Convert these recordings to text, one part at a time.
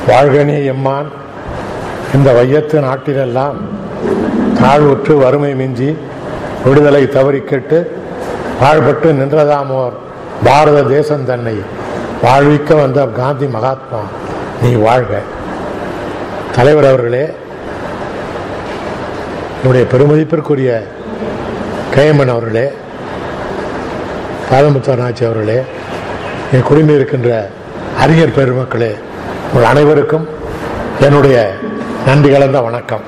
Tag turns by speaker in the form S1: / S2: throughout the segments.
S1: வாழ்கனே எம்மான் இந்த வையத்து நாட்டிலெல்லாம் தாழ்வுற்று வறுமை மிஞ்சி விடுதலை தவறி கெட்டு பாழ்பட்டு நின்றதாமோர் பாரத தேசம் தன்னை வாழ்விக்க வந்த காந்தி மகாத்மா நீ வாழ்க தலைவர் அவர்களே என்னுடைய பெருமதிப்பிற்குரிய கேஎம்என் அவர்களே பாதமுத்தரநாச்சி அவர்களே என் குடும்பம் இருக்கின்ற அறிஞர் பெருமக்களே உங்கள் அனைவருக்கும் என்னுடைய நன்றி கலந்த வணக்கம்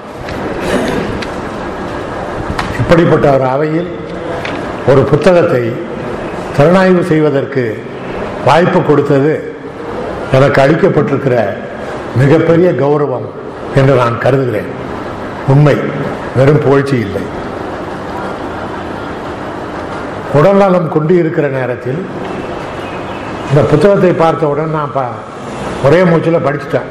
S1: இப்படிப்பட்ட ஒரு அவையில் ஒரு புத்தகத்தை திறனாய்வு செய்வதற்கு வாய்ப்பு கொடுத்தது எனக்கு அளிக்கப்பட்டிருக்கிற மிகப்பெரிய கௌரவம் என்று நான் கருதுகிறேன் உண்மை வெறும் புகழ்ச்சி இல்லை உடல்நலம் கொண்டு இருக்கிற நேரத்தில் இந்த புத்தகத்தை பார்த்தவுடன் நான் ப- ஒரே மூச்சில் படிச்சுட்டேன்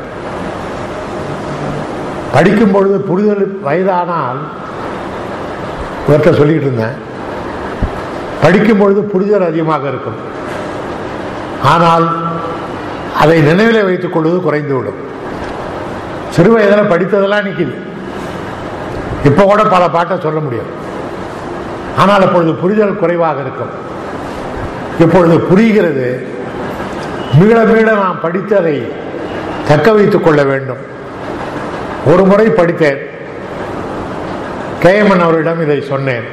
S1: படிக்கும் பொழுது புரிதல் வயதானால் இவர்கிட்ட சொல்லிக்கிட்டு இருந்தேன் படிக்கும் பொழுது புரிதல் அதிகமாக இருக்கும் ஆனால் அதை நினைவிலே வைத்துக் கொள்வது குறைந்துவிடும் சிறு வயதில் படித்ததெல்லாம் நிற்கிது இப்போ கூட பல பாட்டை சொல்ல முடியும் ஆனால் அப்பொழுது புரிதல் குறைவாக இருக்கும் இப்பொழுது புரிகிறது மீள மீள நாம் படித்ததை தக்க வைத்துக் கொள்ள வேண்டும் ஒரு முறை படித்தேன் கேஎம்என் அவரிடம் இதை சொன்னேன்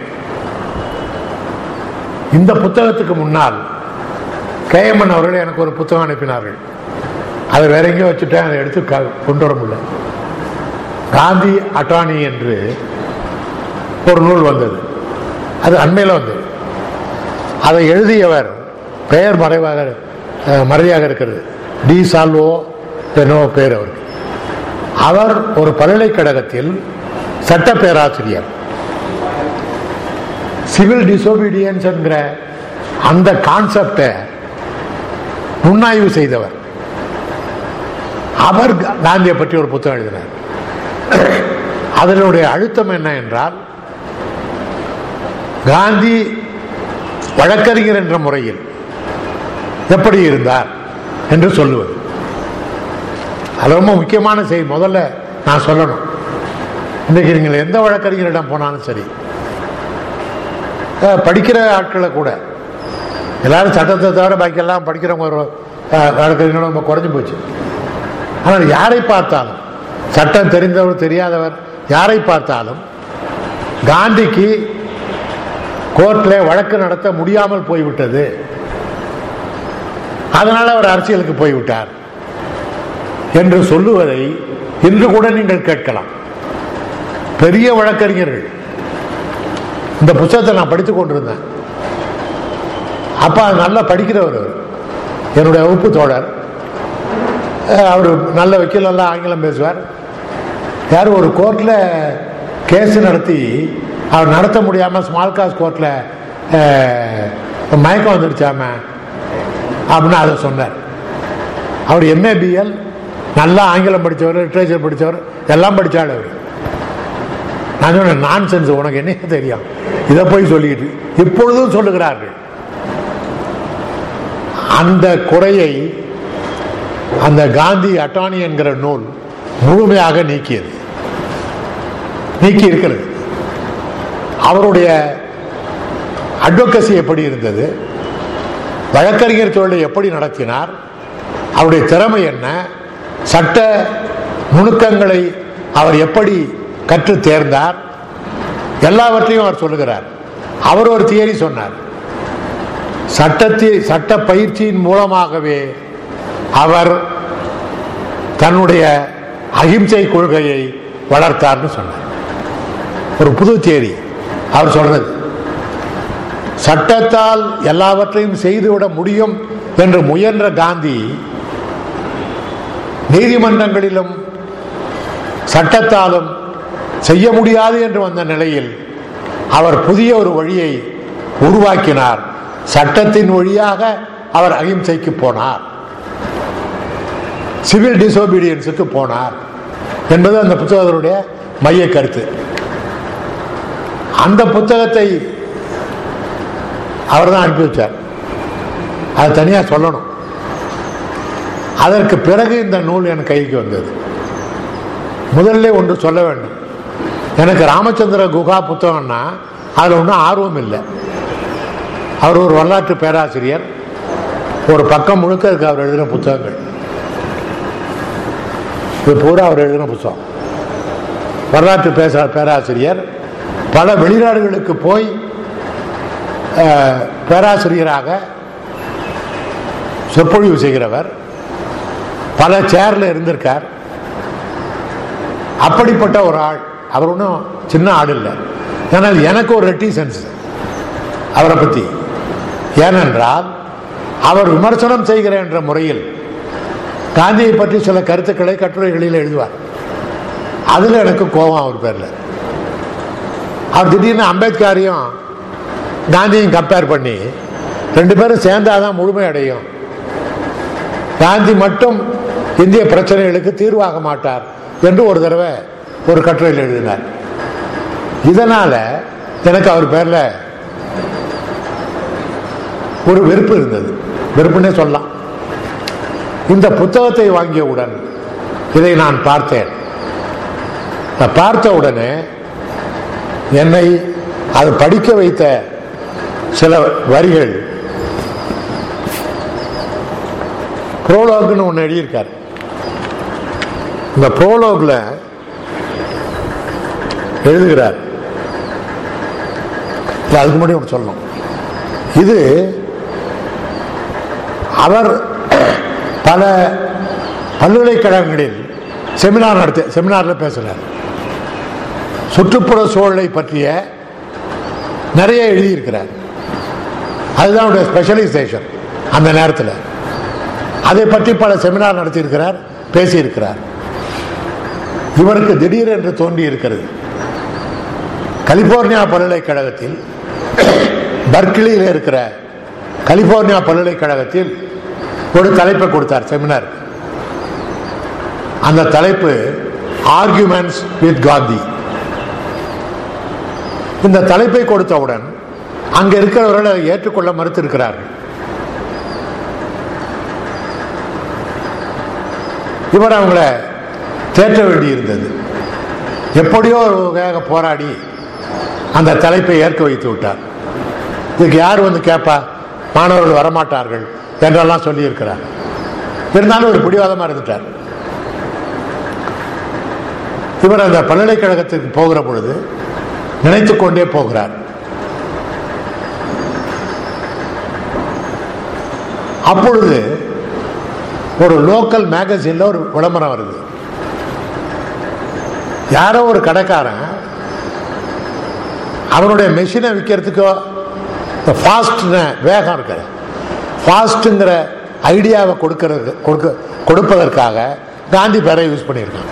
S1: இந்த புத்தகத்துக்கு முன்னால் கேஎம்என் அவர்கள் எனக்கு ஒரு புத்தகம் அனுப்பினார்கள் அதை வேற எங்கேயோ வச்சுட்டேன் அதை எடுத்து க- கொண்டு வர முடியல காந்தி அட்டானி என்று ஒரு நூல் வந்தது அது அண்மையில் வந்தது அதை எழுதியவர் பெயர் மறைவாக அஹ், மறையாக இருக்கிறது டி சால்வோ என்னோ பேர் அவர் அவர் ஒரு பல்கலைக்கழகத்தில் சட்ட பேராசிரியர் சிவில் டிசோபீடியன்ஸ் என்கிற அந்த கான்செப்டை நுண்ணாய்வு செய்தவர் அவர் கா- காந்தியை பற்றி ஒரு புத்தகம் எழுதினார் அதனுடைய அழுத்தம் என்ன என்றால் காந்தி வழக்கறிஞர் என்ற முறையில் எப்படி இருந்தார் என்று சொல்லுவது அது ரொம்ப முக்கியமான செய்தி முதல்ல நான் சொல்லணும் இன்றைக்கு நீங்கள் எந்த வழக்கறிஞரிடம் போனாலும் சரி அஹ், படிக்கிற ஆட்களை கூட எல்லாரும் சட்டத்தை தவிர பாக்கியெல்லாம் படிக்கிறவங்க ஒரு அஹ், வழக்கறிஞரோட ரொம்ப குறைஞ்சு போச்சு ஆனால் யாரை பார்த்தாலும் சட்டம் தெரிந்தவர் தெரியாதவர் யாரை பார்த்தாலும் காந்திக்கு கோர்ட்ல வழக்கு நடத்த முடியாமல் போய்விட்டது அதனால அவர் அரசியலுக்கு போய்விட்டார் என்று சொல்லுவதை இன்று கூட நீங்கள் கேட்கலாம் பெரிய வழக்கறிஞர்கள் இந்த புத்தகத்தை நான் படித்துக் கொண்டிருந்தேன் அப்ப அது நல்லா படிக்கிறவர் அவர் என்னுடைய வகுப்பு தோழர் அஹ் அவர் நல்ல வக்கீல் எல்லாம் ஆங்கிலம் பேசுவார் யார் ஒரு கோர்ட்ல கேஸ் நடத்தி அவர் நடத்த முடியாம ஸ்மால் காஸ் கோர்ட்ல மயக்கம் வந்துடுச்சாம அப்படின்னு அதை சொன்னார் அவர் எம்ஏபிஎல் நல்லா ஆங்கிலம் படித்தவர் லிட்ரேச்சர் படித்தவர் எல்லாம் படித்தாள் அவர் நான் சொன்னேன் நான் சென்ஸ் உனக்கு என்ன தெரியும் இதை போய் சொல்லிட்டு இப்பொழுதும் சொல்லுகிறார்கள் அந்த குறையை அந்த காந்தி அட்டானி என்கிற நூல் முழுமையாக நீக்கியது நீக்கி இருக்கிறது அவருடைய அட்வொகசி எப்படி இருந்தது வழக்கறிஞர் தொழிலை எப்படி நடத்தினார் அவருடைய திறமை என்ன சட்ட நுணுக்கங்களை அவர் எப்படி கற்று தேர்ந்தார் எல்லாவற்றையும் அவர் சொல்லுகிறார் அவர் ஒரு தியரி சொன்னார் சட்டத்தை சட்ட பயிற்சியின் மூலமாகவே அவர் தன்னுடைய அகிம்சை கொள்கையை வளர்த்தார்னு சொன்னார் ஒரு புது தியரி அவர் சொல்றது சட்டத்தால் எல்லாவற்றையும் செய்துவிட முடியும் என்று முயன்ற காந்தி நீதிமன்றங்களிலும் சட்டத்தாலும் செய்ய முடியாது என்று வந்த நிலையில் அவர் புதிய ஒரு வழியை உருவாக்கினார் சட்டத்தின் வழியாக அவர் அகிம்சைக்கு போனார் சிவில் டிசோபீடியன்ஸுக்கு போனார் என்பது அந்த புத்தகத்தினுடைய மைய கருத்து அந்த புத்தகத்தை அவர் தான் அனுப்பி வச்சார் அது தனியாக சொல்லணும் அதற்கு பிறகு இந்த நூல் என் கைக்கு வந்தது முதல்ல ஒன்று சொல்ல வேண்டும் எனக்கு ராமச்சந்திர குஹா புத்தகம்னா அதில் ஒன்றும் ஆர்வம் இல்லை அவர் ஒரு வரலாற்று பேராசிரியர் ஒரு பக்கம் முழுக்க இருக்கு அவர் எழுதின புத்தகங்கள் இது பூரா அவர் எழுதின புத்தகம் வரலாற்று பேச பேராசிரியர் பல வெளிநாடுகளுக்கு போய் அஹ், பேராசிரியராக சொற்பொழிவு செய்கிறவர் பல சேர்ல இருந்திருக்கார் அப்படிப்பட்ட ஒரு ஆள் அவர் ஒன்றும் சின்ன ஆள் இல்லை ஆனால் எனக்கு ஒரு ரெட்டிசன்ஸ் அவரை பற்றி ஏனென்றால் அவர் விமர்சனம் செய்கிற என்ற முறையில் காந்தியை பற்றி சில கருத்துக்களை கட்டுரைகளில் எழுதுவார் அதில் எனக்கு கோபம் அவர் பேரில் அவர் திடீர்னு அம்பேத்கரையும் காந்தியும் கம்பேர் பண்ணி ரெண்டு பேரும் சேர்ந்தாதான் முழுமை அடையும் காந்தி மட்டும் இந்திய பிரச்சனைகளுக்கு தீர்வாக மாட்டார் என்று ஒரு தடவை ஒரு கட்டுரையில் எழுதினார் இதனால எனக்கு அவர் பேர்ல ஒரு வெறுப்பு இருந்தது வெறுப்புன்னே சொல்லலாம் இந்த புத்தகத்தை வாங்கியவுடன் இதை நான் பார்த்தேன் நான் பார்த்த உடனே என்னை அது படிக்க வைத்த சில வரிகள் ப்ரோலோக்னு ஒன்று எழுதியிருக்கார் இந்த ப்ரோலோக்ல எழுதுகிறார் இல்ல, அதுக்கு முன்னாடி ஒன்று சொல்லணும் இது அவர் பல பல்கலைக்கழகங்களில் செமினார் நடத்த செமினாரில் பேசுகிறார் சுற்றுப்புற சூழலை பற்றிய நிறைய எழுதியிருக்கிறார் அதுதான் அவருடைய ஸ்பெஷலைசேஷன் அந்த நேரத்தில் அதை பற்றி பல செமினார் நடத்தியிருக்கிறார் பேசியிருக்கிறார் இவருக்கு திடீரென்று தோன்றி இருக்கிறது கலிபோர்னியா பல்கலைக்கழகத்தில் பர்க்லியில் இருக்கிற கலிபோர்னியா பல்கலைக்கழகத்தில் ஒரு தலைப்பை கொடுத்தார் செமினார் அந்த தலைப்பு ஆர்குமெண்ட்ஸ் வித் காந்தி இந்த தலைப்பை கொடுத்தவுடன் அங்க இருக்கிறவர்கள் அதை ஏற்றுக்கொள்ள மறுத்திருக்கிறார்கள் இவர் அவங்கள தேற்ற வேண்டியிருந்தது எப்படியோ ஒரு வகையாக போராடி அந்த தலைப்பை ஏற்க வைத்து விட்டார் இதுக்கு யார் வந்து கேட்பா மாணவர்கள் வரமாட்டார்கள் என்றெல்லாம் சொல்லியிருக்கிறார் இருந்தாலும் ஒரு பிடிவாதமாக இருந்துட்டார் இவர் அந்த பல்கலைக்கழகத்துக்கு போகிற பொழுது நினைத்து கொண்டே போகிறார் அப்பொழுது ஒரு லோக்கல் மேகசின்ல ஒரு விளம்பரம் வருது யாரோ ஒரு கடைக்காரன் அவனுடைய மெஷினை விற்கிறதுக்கோ இந்த ஃபாஸ்ட் வேகம் இருக்கிற ஃபாஸ்ட்டுங்கிற ஐடியாவை கொடுக்கறது கொடுக்க கொடுப்பதற்காக காந்தி பேரை யூஸ் பண்ணியிருக்கான்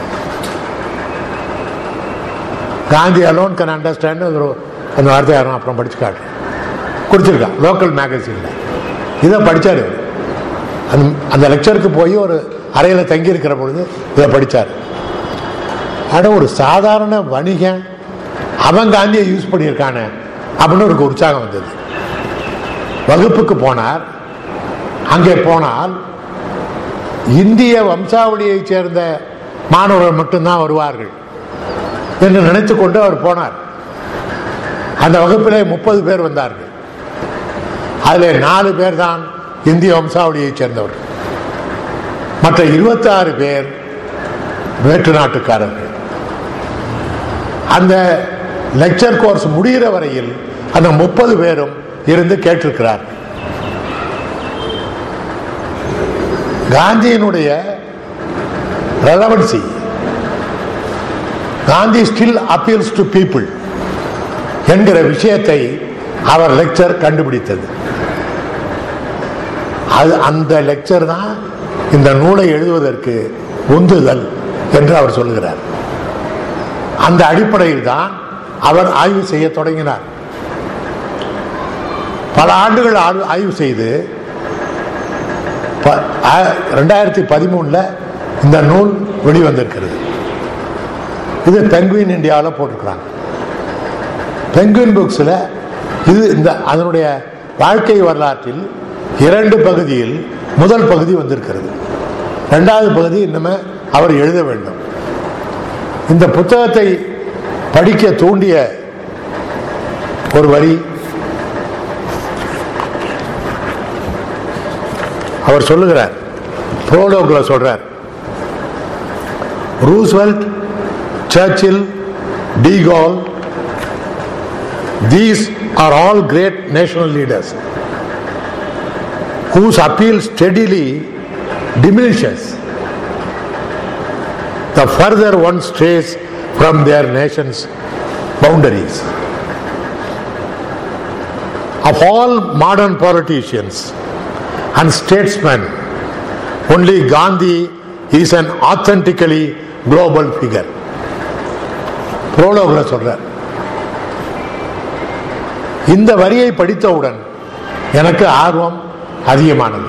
S1: காந்தி அலோன் கேன் அண்டர்ஸ்டாண்ட் ஒரு அந்த வார்த்தை யாரும் அப்புறம் படிச்சு காட்டுறேன் கொடுத்துருக்கான் லோக்கல் மேகசினில் இதை படித்தார் இவர் அந்த அந்த லெக்சருக்கு போய் ஒரு அறையில் தங்கி இருக்கிற பொழுது இதை படித்தார் ஆனால் ஒரு சாதாரண வணிகன் அவன் காந்தியை யூஸ் பண்ணியிருக்கானே அப்படின்னு ஒரு உற்சாகம் வந்தது வகுப்புக்கு போனார் அங்கே போனால் இந்திய வம்சாவளியைச் சேர்ந்த மாணவர்கள் மட்டும்தான் வருவார்கள் என்று நினைத்து கொண்டு அவர் போனார் அந்த வகுப்பிலே முப்பது பேர் வந்தார்கள் அதில் நாலு பேர் தான் இந்திய வம்சாவளியைச் சேர்ந்தவர்கள் மற்ற இருபத்தாறு பேர் வேற்று நாட்டுக்காரர்கள் அந்த லெக்சர் கோர்ஸ் முடிகிற வரையில் அந்த முப்பது பேரும் இருந்து கேட்டிருக்கிறார் காந்தியினுடைய relevancy Gandhi still appeals to people என்கிற விஷயத்தை அவர் லெக்சர் கண்டுபிடித்தது அது அந்த லெக்சர் தான் இந்த நூலை எழுதுவதற்கு உந்துதல் என்று அவர் சொல்லுகிறார் அந்த அடிப்படையில் தான் அவர் ஆய்வு செய்ய தொடங்கினார் பல ஆண்டுகள் ஆய்வு- ஆய்வு செய்து ப- ஆ- ரெண்டாயிரத்தி பதிமூணுல இந்த நூல் வெளிவந்திருக்கிறது இது பெங்குவின் இந்தியாவில் போட்டிருக்கிறாங்க பெங்குவின் புக்ஸில் இது இந்த அதனுடைய வாழ்க்கை வரலாற்றில் இரண்டு பகுதியில் முதல் பகுதி வந்திருக்கிறது ரெண்டாவது பகுதி இன்னுமே அவர் எழுத வேண்டும் இந்த புத்தகத்தை படிக்க தூண்டிய ஒரு வரி அவர் சொல்லுகிறார் புரோலோக்ல சொல்றார் Roosevelt Churchill de Gaulle these are all great national leaders whose appeal steadily diminishes the further one strays from their nation's boundaries. Of all modern politicians and statesmen, only Gandhi is an authentically global figure. புரோலோகில் சொல்றார் இந்த வரியை படித்தவுடன் எனக்கு ஆர்வம் அதிகமானது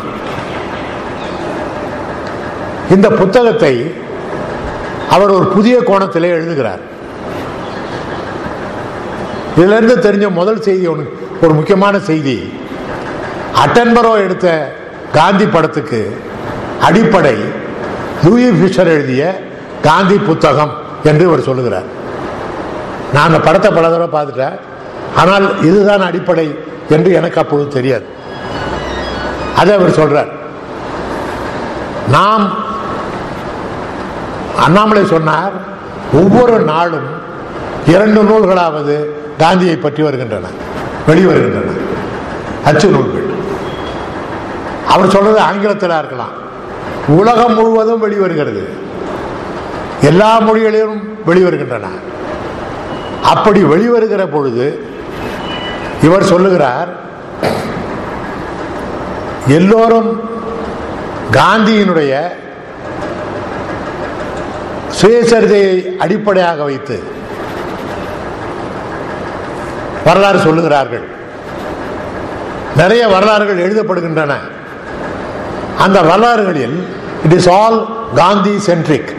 S1: இந்த புத்தகத்தை அவர் ஒரு புதிய கோணத்திலே எழுதுகிறார் இதுல இருந்து தெரிஞ்ச முதல் செய்தி ஒன்று ஒரு முக்கியமான செய்தி அட்டன்பரோ எடுத்த காந்தி படத்துக்கு அடிப்படை லூயி ஃபிஷர் எழுதிய காந்தி புத்தகம் என்று இவர் சொல்லுகிறார் நான் அந்த படத்தை பல தடவை பார்த்துட்டேன் ஆனால் இதுதான் அடிப்படை என்று எனக்கு அப்பொழுது தெரியாது அதை அவர் சொல்றார் நாம் அண்ணாமலை சொன்னார் ஒவ்வொரு நாளும் இரண்டு நூல்களாவது காந்தியை பற்றி வருகின்றன வெளிவருகின்றன அச்சு நூல்கள் அவர் சொல்றது ஆங்கிலத்தில் இருக்கலாம் உலகம் முழுவதும் வெளிவருகிறது எல்லா மொழிகளிலும் வெளிவருகின்றன அப்படி வெளிவருகிற பொழுது இவர் சொல்லுகிறார் எல்லோரும் காந்தியினுடைய சுயசரிதையை அடிப்படையாக வைத்து வரலாறு சொல்லுகிறார்கள் நிறைய வரலாறுகள் எழுதப்படுகின்றன அந்த வரலாறுகளில் it is all Gandhi centric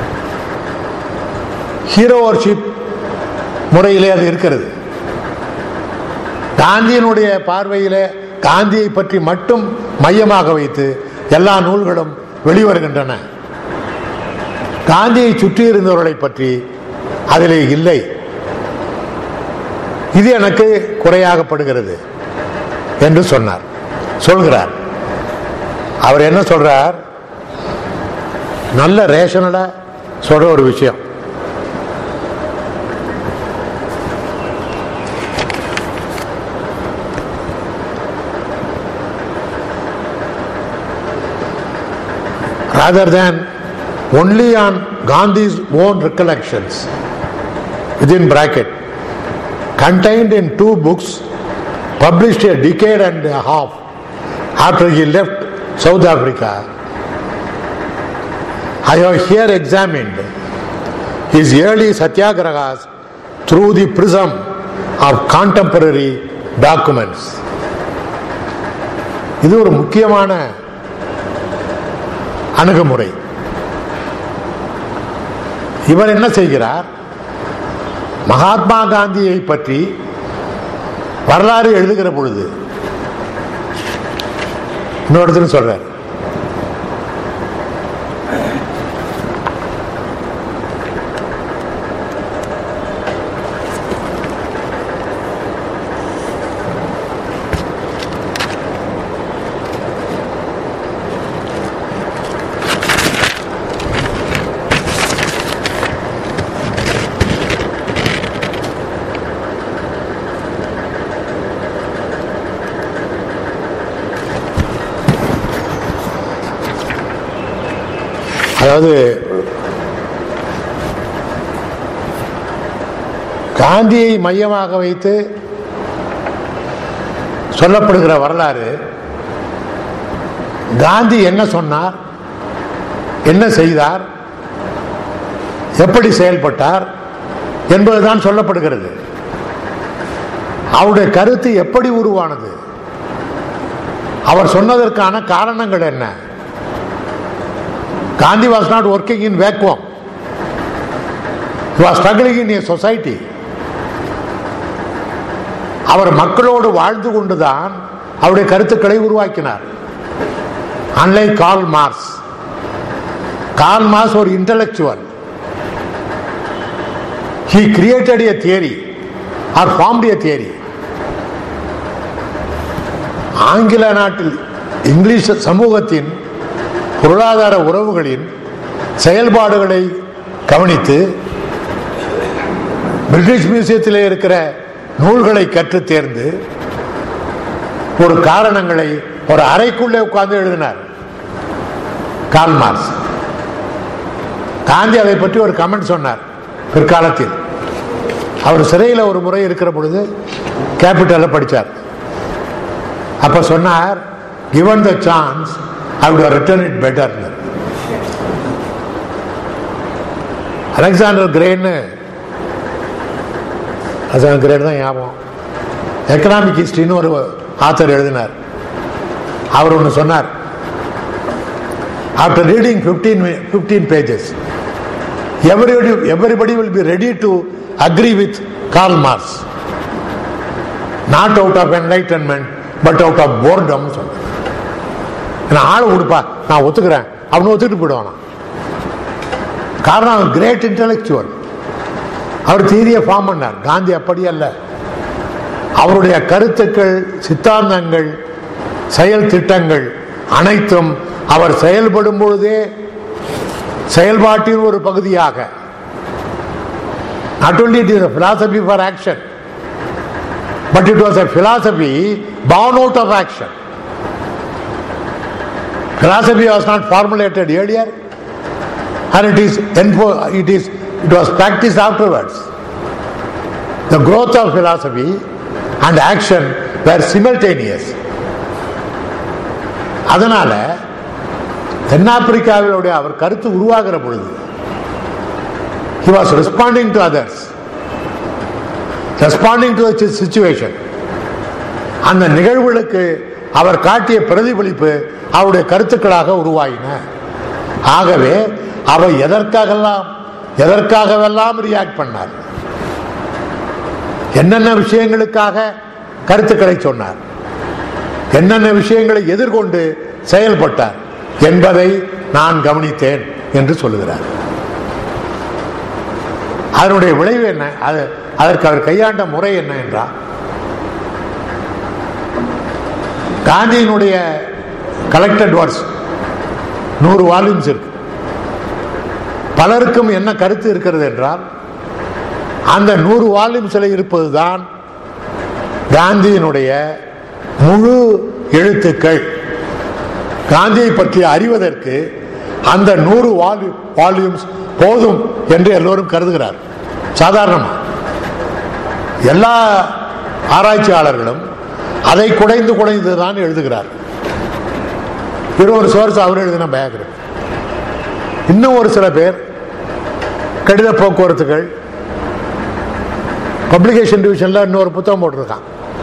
S1: hero worship முறையிலே அது இருக்கிறது காந்தியினுடைய பார்வையிலே காந்தியை பற்றி மட்டும் மையமாக வைத்து எல்லா நூல்களும் வெளிவருகின்றன காந்தியை சுற்றி இருந்தவர்களை பற்றி அதிலே இல்லை இது எனக்கு குறையாகப்படுகிறது என்று சொன்னார் சொல்கிறார் அவர் என்ன சொல்றார் நல்ல ரேஷனலா சொல்ற ஒரு விஷயம் rather than only on Gandhi's own recollections, within bracket, contained in two books published a decade and a half after he left South Africa. I have here examined his early satyagrahas through the prism of contemporary documents. இது ஒரு முக்கியமான அணுகுமுறை இவர் என்ன செய்கிறார் மகாத்மா காந்தியை பற்றி வரலாறு எழுதுகிற பொழுது இன்னொருத்தர் சொல்றார் அதாவது காந்தியை மையமாக வைத்து சொல்லப்படுகிற வரலாறு காந்தி என்ன சொன்னார் என்ன செய்தார் எப்படி செயல்பட்டார் என்பதுதான் சொல்லப்படுகிறது அவருடைய கருத்து எப்படி உருவானது அவர் சொன்னதற்கான காரணங்கள் என்ன Gandhi was not working in vacuum. He was struggling in a society. அவர் மக்களோடு வாழ்ந்து கொண்டுதான் அவருடைய கருத்துக்களை உருவாக்கினார் unlike Karl Marx Karl Marx ஒரு intellectual he created a theory or formed a theory ஆங்கில நாட்டில் இங்கிலீஷ் சமூகத்தின் பொருளாதார உறவுகளின் செயல்பாடுகளை கவனித்து பிரிட்டிஷ் மியூசியத்திலே இருக்கிற நூல்களை கற்று தேர்ந்து ஒரு காரணங்களை ஒரு அறைக்குள்ளே உட்கார்ந்து எழுதினார் கால் மார்க்ஸ் காந்தி அதை பற்றி ஒரு கமெண்ட் சொன்னார் பிற்காலத்தில் அவர் சிறையில் ஒரு முறை இருக்கிற பொழுது கேபிட்டலில் படித்தார் அப்ப சொன்னார் given the chance I would have written it better Alexander கிரேன்னு அலெக்சாண்டர் கிரேன் தான் ஞாபகம் எக்கனாமிக் ஹிஸ்டரின்னு ஒரு ஆத்தர் எழுதினார் அவர் ஒன்று சொன்னார் after reading fifteen fifteen pages everybody, everybody will be ready to agree with Karl Marx. Not out of enlightenment, but out of boredom. சொன்னார். நான் ஆள் கொடுப்பா நான் ஒத்துக்கிறேன் அவனு ஒத்துக்கிட்டு போயிடுவானா காரணம் அவர் கிரேட் இன்டலெக்சுவல் அவர் தீரிய ஃபார்ம் பண்ணார் காந்தி அப்படி அல்ல அவருடைய கருத்துக்கள் சித்தாந்தங்கள் செயல் திட்டங்கள் அனைத்தும் அவர் செயல்படும் பொழுதே செயல்பாட்டின் ஒரு பகுதியாக not only it is a philosophy for action but it was a philosophy born out of action philosophy was not formulated earlier and it is enfo- it is it was practiced afterwards the growth of philosophy and action were simultaneous அதனால தென்னாப்பிரிக்காவிலுடைய அவர் கருத்து உருவாகிற பொழுது he was responding to others responding to the situation அந்த நிகழ்வுகளுக்கு அவர் காட்டிய பிரதிபலிப்பு அவருடைய கருத்துக்களாக உருவாயின ஆகவே அவர் எதற்காகலாம் எதற்காகவெல்லாம் ரியாக்ட் பண்ணார் என்னென்ன விஷயங்களுக்காக கருத்துக்களை சொன்னார் என்னென்ன விஷயங்களை எதிர்கொண்டு செயல்பட்டார் என்பதை நான் கவனித்தேன் என்று சொல்லுகிறார் அதனுடைய விளைவு என்ன அது அதற்கு அவர் கையாண்ட முறை என்ன என்றால் காந்தியினுடைய கலெக்டட் வேர்ட்ஸ் நூறு வால்யூம்ஸ் இருக்கு பலருக்கும் என்ன கருத்து இருக்கிறது என்றால் அந்த நூறு வால்யூம்ஸில் இருப்பதுதான் காந்தியினுடைய முழு எழுத்துக்கள் காந்தியை பற்றி அறிவதற்கு அந்த நூறு வால்யூ வால்யூம்ஸ் போதும் என்று எல்லோரும் கருதுகிறார் சாதாரணமா எல்லா ஆராய்ச்சியாளர்களும் அதை குடைந்து குடைந்து தான் எழுதுகிறார் இருபது சோர்ஸ் அவர் எழுதின பயோகிராஃபி இன்னும் ஒரு சில பேர் கடித போக்குவரத்துகள் பப்ளிகேஷன் டிவிஷன்ல இன்னொரு புத்தகம் போட்டிருக்கான்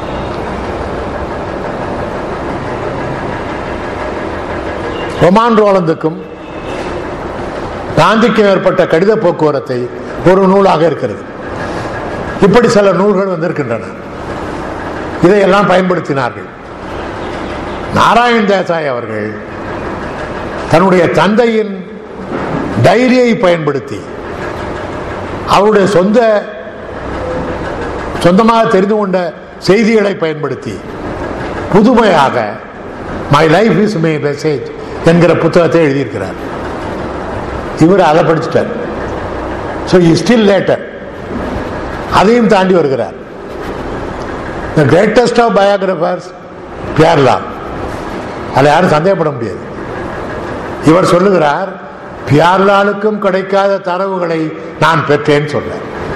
S1: ரொமான் ரோலந்துக்கும் காந்திக்கும் ஏற்பட்ட கடித போக்குவரத்தை ஒரு நூலாக இருக்கிறது இப்படி சில நூல்கள் வந்திருக்கின்றன இதையெல்லாம் பயன்படுத்தினார்கள் நாராயண் தேசாய் அவர்கள் தன்னுடைய தந்தையின் டைரியை பயன்படுத்தி அவருடைய சொந்த சொந்தமாக தெரிந்து கொண்ட செய்திகளை பயன்படுத்தி புதுமையாக my life is my message என்கிற புத்தகத்தை எழுதியிருக்கிறார் இவர் அதை படிச்சுட்டார் ஸோ இ ஸ்டில் லேட்டர் அதையும் தாண்டி வருகிறார் த கிரேட்டஸ்ட் ஆஃப் பயோகிராஃபர்ஸ் பியார்லால் அதில் யாரும் சந்தேகப்பட முடியாது இவர் சொல்லுகிறார் பியார்லாலுக்கும் கிடைக்காத தரவுகளை நான் பெற்றேன் சொல்ல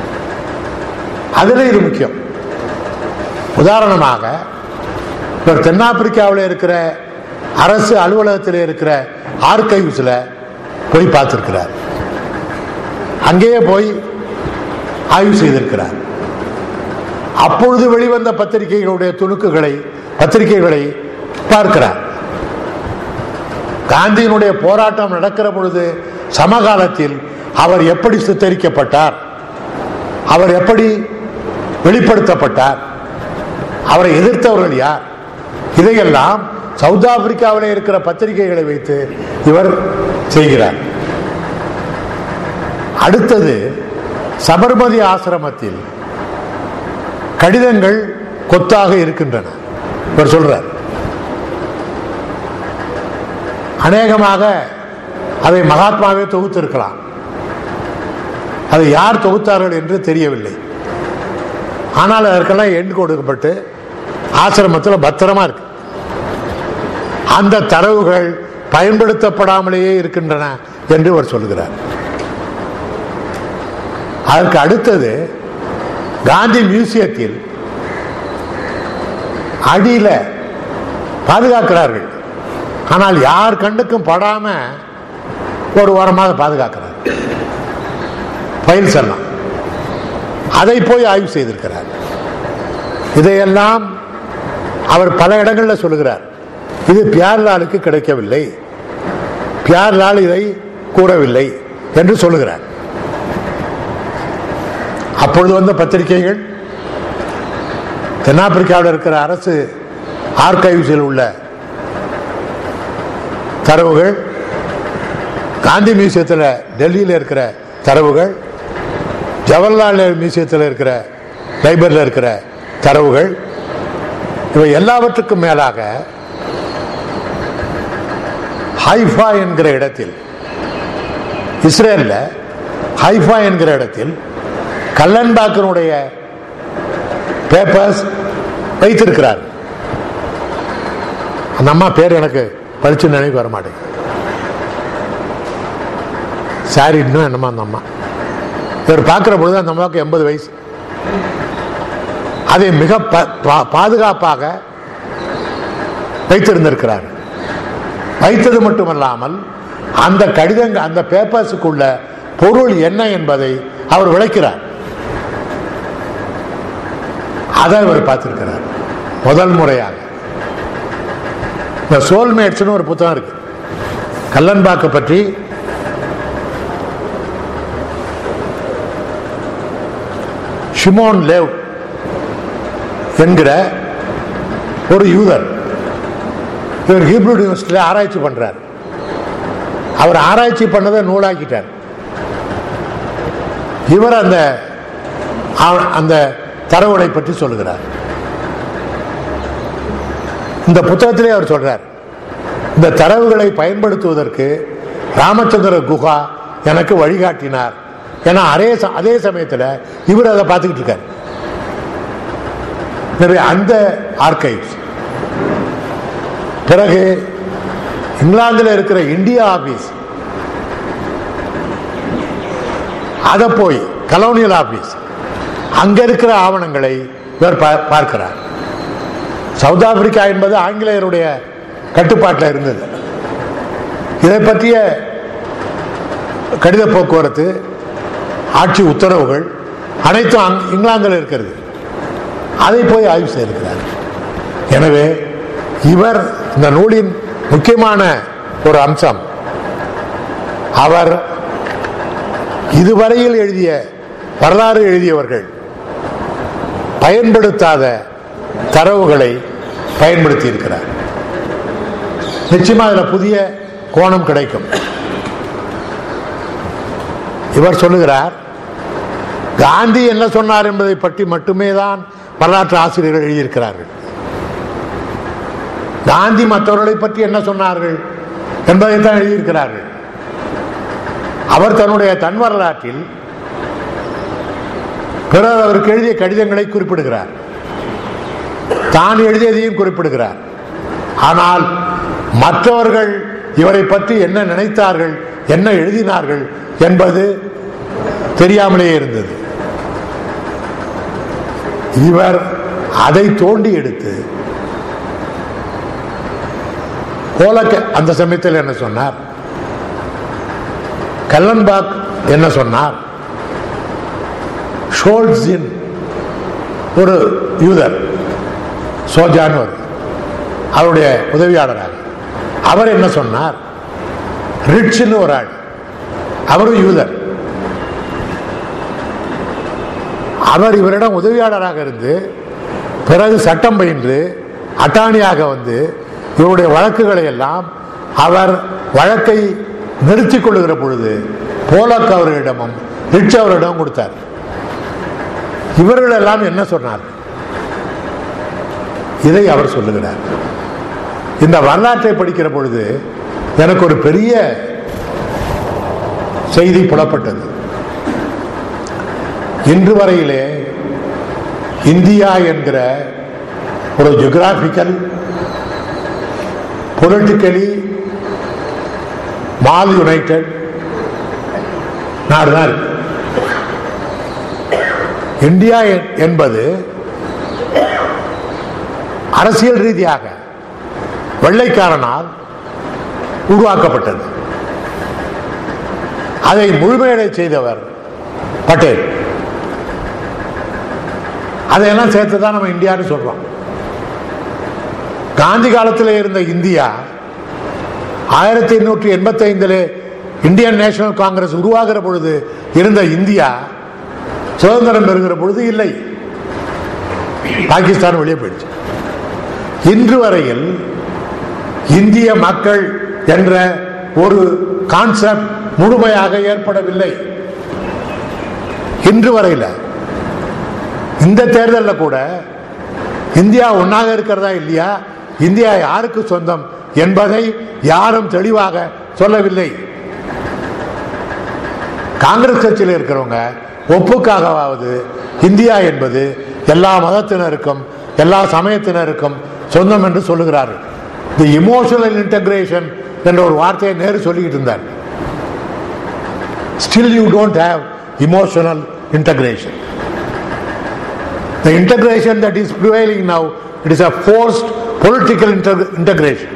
S1: அதில் இது முக்கியம் உதாரணமாக இவர் தென்னாப்பிரிக்காவில் இருக்கிற அரசு அலுவலகத்தில் இருக்கிற ஆர்கைவ்ஸில் போய் பார்த்திருக்கிறார் அங்கேயே போய் ஆய்வு செய்திருக்கிறார் அப்பொழுது வெளிவந்த பத்திரிகைகளுடைய துணுக்குகளை பத்திரிகைகளை பார்க்கிறார் காந்தியினுடைய போராட்டம் நடக்கிற பொழுது சமகாலத்தில் அவர் எப்படி சித்தரிக்கப்பட்டார் அவர் எப்படி வெளிப்படுத்தப்பட்டார் அவரை எதிர்த்தவர்கள் யார் இதையெல்லாம் சவுத் ஆப்பிரிக்காவில் இருக்கிற பத்திரிகைகளை வைத்து இவர் செய்கிறார் அடுத்தது சபர்மதி ஆசிரமத்தில் கடிதங்கள் கொத்தாக இருக்கின்றன இவர் சொல்றார் அநேகமாக அதை மகாத்மாவே தொகுத்திருக்கலாம் அதை யார் தொகுத்தார்கள் என்று தெரியவில்லை ஆனால் அதற்கெல்லாம் எண் கொடுக்கப்பட்டு ஆசிரமத்தில் பத்திரமா இருக்கு அந்த தரவுகள் பயன்படுத்தப்படாமலேயே இருக்கின்றன என்று அவர் சொல்கிறார் அதற்கு அடுத்தது காந்தி மியூசியத்தில் அடியில பாதுகாக்கிறார்கள் ஆனால் யார் கண்ணுக்கும் படாம ஒரு வாரமாக பாதுகாக்கிறார் ஃபைல்ஸ் எல்லாம் அதை போய் ஆய்வு செய்திருக்கிறார் இதையெல்லாம் அவர் பல இடங்களில் சொல்லுகிறார் இது பியார்லாலுக்கு கிடைக்கவில்லை பியார்லால் இதை கூறவில்லை என்று சொல்லுகிறார் அப்பொழுது வந்த பத்திரிகைகள் தென்னாப்பிரிக்காவில் இருக்கிற அரசு ஆர்கைவ்ஸில் உள்ள தரவுகள் காந்தி மியூசியத்தில் டெல்லியில் இருக்கிற தரவுகள் ஜவஹர்லால் நேரு மியூசியத்தில் இருக்கிற லைப்ரரியில் இருக்கிற தரவுகள் இவை எல்லாவற்றுக்கும் மேலாக ஹைஃபா என்கிற இடத்தில் இஸ்ரேலில் ஹைஃபா என்கிற இடத்தில் கல்லன்பாக்கனுடைய பேப்பர்ஸ் வைத்திருக்கிறார் அந்த அம்மா பேர் எனக்கு படிச்சு நினைவு வர மாட்டேங்குது சாரி இன்னும் என்னமா அந்த அம்மா இவர் பார்க்கிற பொழுது அந்த அம்மாவுக்கு எண்பது வயசு அதை மிக பா- பா- பாதுகாப்பாக வைத்திருந்திருக்கிறார் வைத்தது மட்டுமல்லாமல் அந்த கடிதங்கள் அந்த பேப்பர்ஸுக்குள்ள பொருள் என்ன என்பதை அவர் விளக்கிறார் அதை அவர் பார்த்திருக்கிறார் முதல் முறையாக இந்த சோல்மேட்ஸ்னு ஒரு புத்தகம் இருக்கு கல்லன்பாக்கு பற்றி ஷிமோன் லேவ் என்கிற ஒரு யூதர் இவர் ஹீப்ரூ யூனிவர்சிட்டியில் ஆராய்ச்சி பண்றார் அவர் ஆராய்ச்சி பண்ணதை நூலாக்கிட்டார் இவர் அந்த ஆ- அந்த தரவுகளை பற்றி சொல்லுகிறார் இந்த புத்தகத்திலே அவர் சொல்றார் இந்த தரவுகளை பயன்படுத்துவதற்கு ராமச்சந்திர குஹா எனக்கு வழிகாட்டினார் ஏன்னா அதே ச- அதே சமயத்தில் இவர் அதை பார்த்துக்கிட்டு இருக்கார் எனவே அந்த ஆர்கைவ்ஸ் பிறகு இங்கிலாந்தில் இருக்கிற இந்தியா ஆபீஸ் அதை போய் கலோனியல் ஆபீஸ் அங்க இருக்கிற ஆவணங்களை இவர் பா- பார்க்கிறார் சவுத் ஆப்பிரிக்கா என்பது ஆங்கிலேயருடைய கட்டுப்பாட்டில் இருந்தது இதை பற்றிய கடித போக்குவரத்து ஆட்சி உத்தரவுகள் அனைத்தும் அங்- இங்கிலாந்தில் இருக்கிறது அதை போய் ஆய்வு செய்திருக்கிறார் எனவே இவர் இந்த நூலின் முக்கியமான ஒரு அம்சம் அவர் இதுவரையில் எழுதிய வரலாறு எழுதியவர்கள் பயன்படுத்தாத தரவுகளை பயன்படுத்தி இருக்கிறார் நிச்சயமா அதுல புதிய கோணம் கிடைக்கும் இவர் சொல்லுகிறார் காந்தி என்ன சொன்னார் என்பதை பற்றி மட்டுமே தான் வரலாற்று ஆசிரியர்கள் எழுதியிருக்கிறார்கள் காந்தி மற்றவர்களை பற்றி என்ன சொன்னார்கள் என்பதைத்தான் எழுதியிருக்கிறார்கள் அவர் தன்னுடைய தன் வரலாற்றில் பிறர் அவருக்கு எழுதிய கடிதங்களை குறிப்பிடுகிறார் தான் எழுதியதையும் குறிப்பிடுகிறார் ஆனால் மற்றவர்கள் இவரை பற்றி என்ன நினைத்தார்கள் என்ன எழுதினார்கள் என்பது தெரியாமலே இருந்தது இவர் அதை தோண்டி எடுத்து கோலக்க அந்த சமயத்தில் என்ன சொன்னார் கல்லன்பாக் என்ன சொன்னார் ஷோல்ஸின் ஒரு யூதர் சோஜான்னு ஒரு அவருடைய உதவியாளராக அவர் என்ன சொன்னார் ரிட்ஸ்னு ஒரு ஆள் அவரும் யூதர் அவர் இவரிடம் உதவியாளராக இருந்து பிறகு சட்டம் பயின்று அட்டாணியாக வந்து இவருடைய வழக்குகளை எல்லாம் அவர் வழக்கை நிறுத்திக் கொள்ளுகிற பொழுது போலக் அவர்களிடமும் ரிச் அவரிடம் கொடுத்தார் இவர்கள் எல்லாம் என்ன சொன்னார் இதை அவர் சொல்லுகிறார் இந்த வரலாற்றை படிக்கிற பொழுது எனக்கு ஒரு பெரிய செய்தி புலப்பட்டது இன்று வரையிலே இந்தியா என்கிற ஒரு ஜியோகிராபிக்கல் பொலிட்டிக்கலி மால் யுனைடெட் நாடுதான் இருக்கு இந்தியா எ- என்பது அரசியல் ரீதியாக வெள்ளைக்காரனால் உருவாக்கப்பட்டது அதை முழுமையடை செய்தவர் பட்டேல் அதையெல்லாம் சேர்த்து தான் நம்ம இந்தியான்னு சொல்றோம் காந்தி காலத்தில் இருந்த இந்தியா ஆயிரத்தி எண்ணூற்றி எண்பத்தி ஐந்திலே இந்தியன் நேஷனல் காங்கிரஸ் உருவாகிற பொழுது இருந்த இந்தியா சுதந்திரம் பெறுகிற பொழுது இல்லை பாகிஸ்தான் வெளியே போயிடுச்சு இன்று வரையில் இந்திய மக்கள் என்ற ஒரு கான்செப்ட் முழுமையாக ஏற்படவில்லை இன்று வரையில இந்த தேர்தலில் கூட இந்தியா ஒன்னாக இருக்கிறதா இல்லையா இந்தியா யாருக்கு சொந்தம் என்பதை யாரும் தெளிவாக சொல்லவில்லை காங்கிரஸ் கட்சியில் இருக்கிறவங்க ஒப்புக்காகவாவது இந்தியா என்பது எல்லா மதத்தினருக்கும் எல்லா சமயத்தினருக்கும் சொந்தம் என்று சொல்லுகிறார்கள் தி இமோஷனல் இன்டகிரேஷன் என்ற ஒரு வார்த்தையை நேரு சொல்லிக்கிட்டு இருந்தார் still you don't have emotional integration The integration that is prevailing now, it is a forced political inter- integration.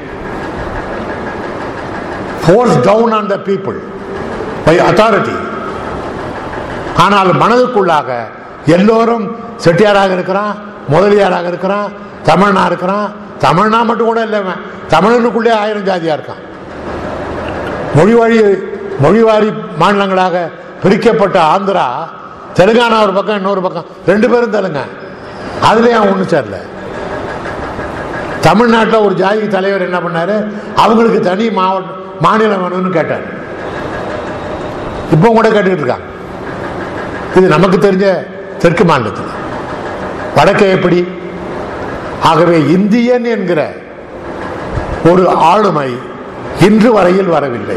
S1: Forced down on the people by authority. ஆனால் மனதுக்குள்ளாக எல்லோரும் செட்டியாராக இருக்கிறான் முதலியாராக இருக்கிறான் தமிழனா இருக்கிறான் தமிழ்னா மட்டும் கூட இல்லை இவன். தமிழனுக்குள்ளே ஆயிரம் ஜாதியா இருக்கான் மொழிவாரி மொழிவாரி மாநிலங்களாக பிரிக்கப்பட்ட ஆந்திரா தெலுங்கானா ஒரு பக்கம் இன்னொரு பக்கம் ரெண்டு பேரும் தெலுங்க அதுலயும் அவன் ஒண்ணு சேரல தமிழ்நாட்டில் ஒரு ஜாதி தலைவர் என்ன பண்ணாரு அவங்களுக்கு தனி மாவட்டம் மாநிலம் வேணும்னு கேட்டார் இப்போ கூட கேட்டுக்கிட்டு இருக்காங்க இது நமக்கு தெரிஞ்ச தெற்கு மாநிலத்தில் வடக்கே எப்படி ஆகவே இந்தியன் என்கிற ஒரு ஆளுமை இன்று வரையில் வரவில்லை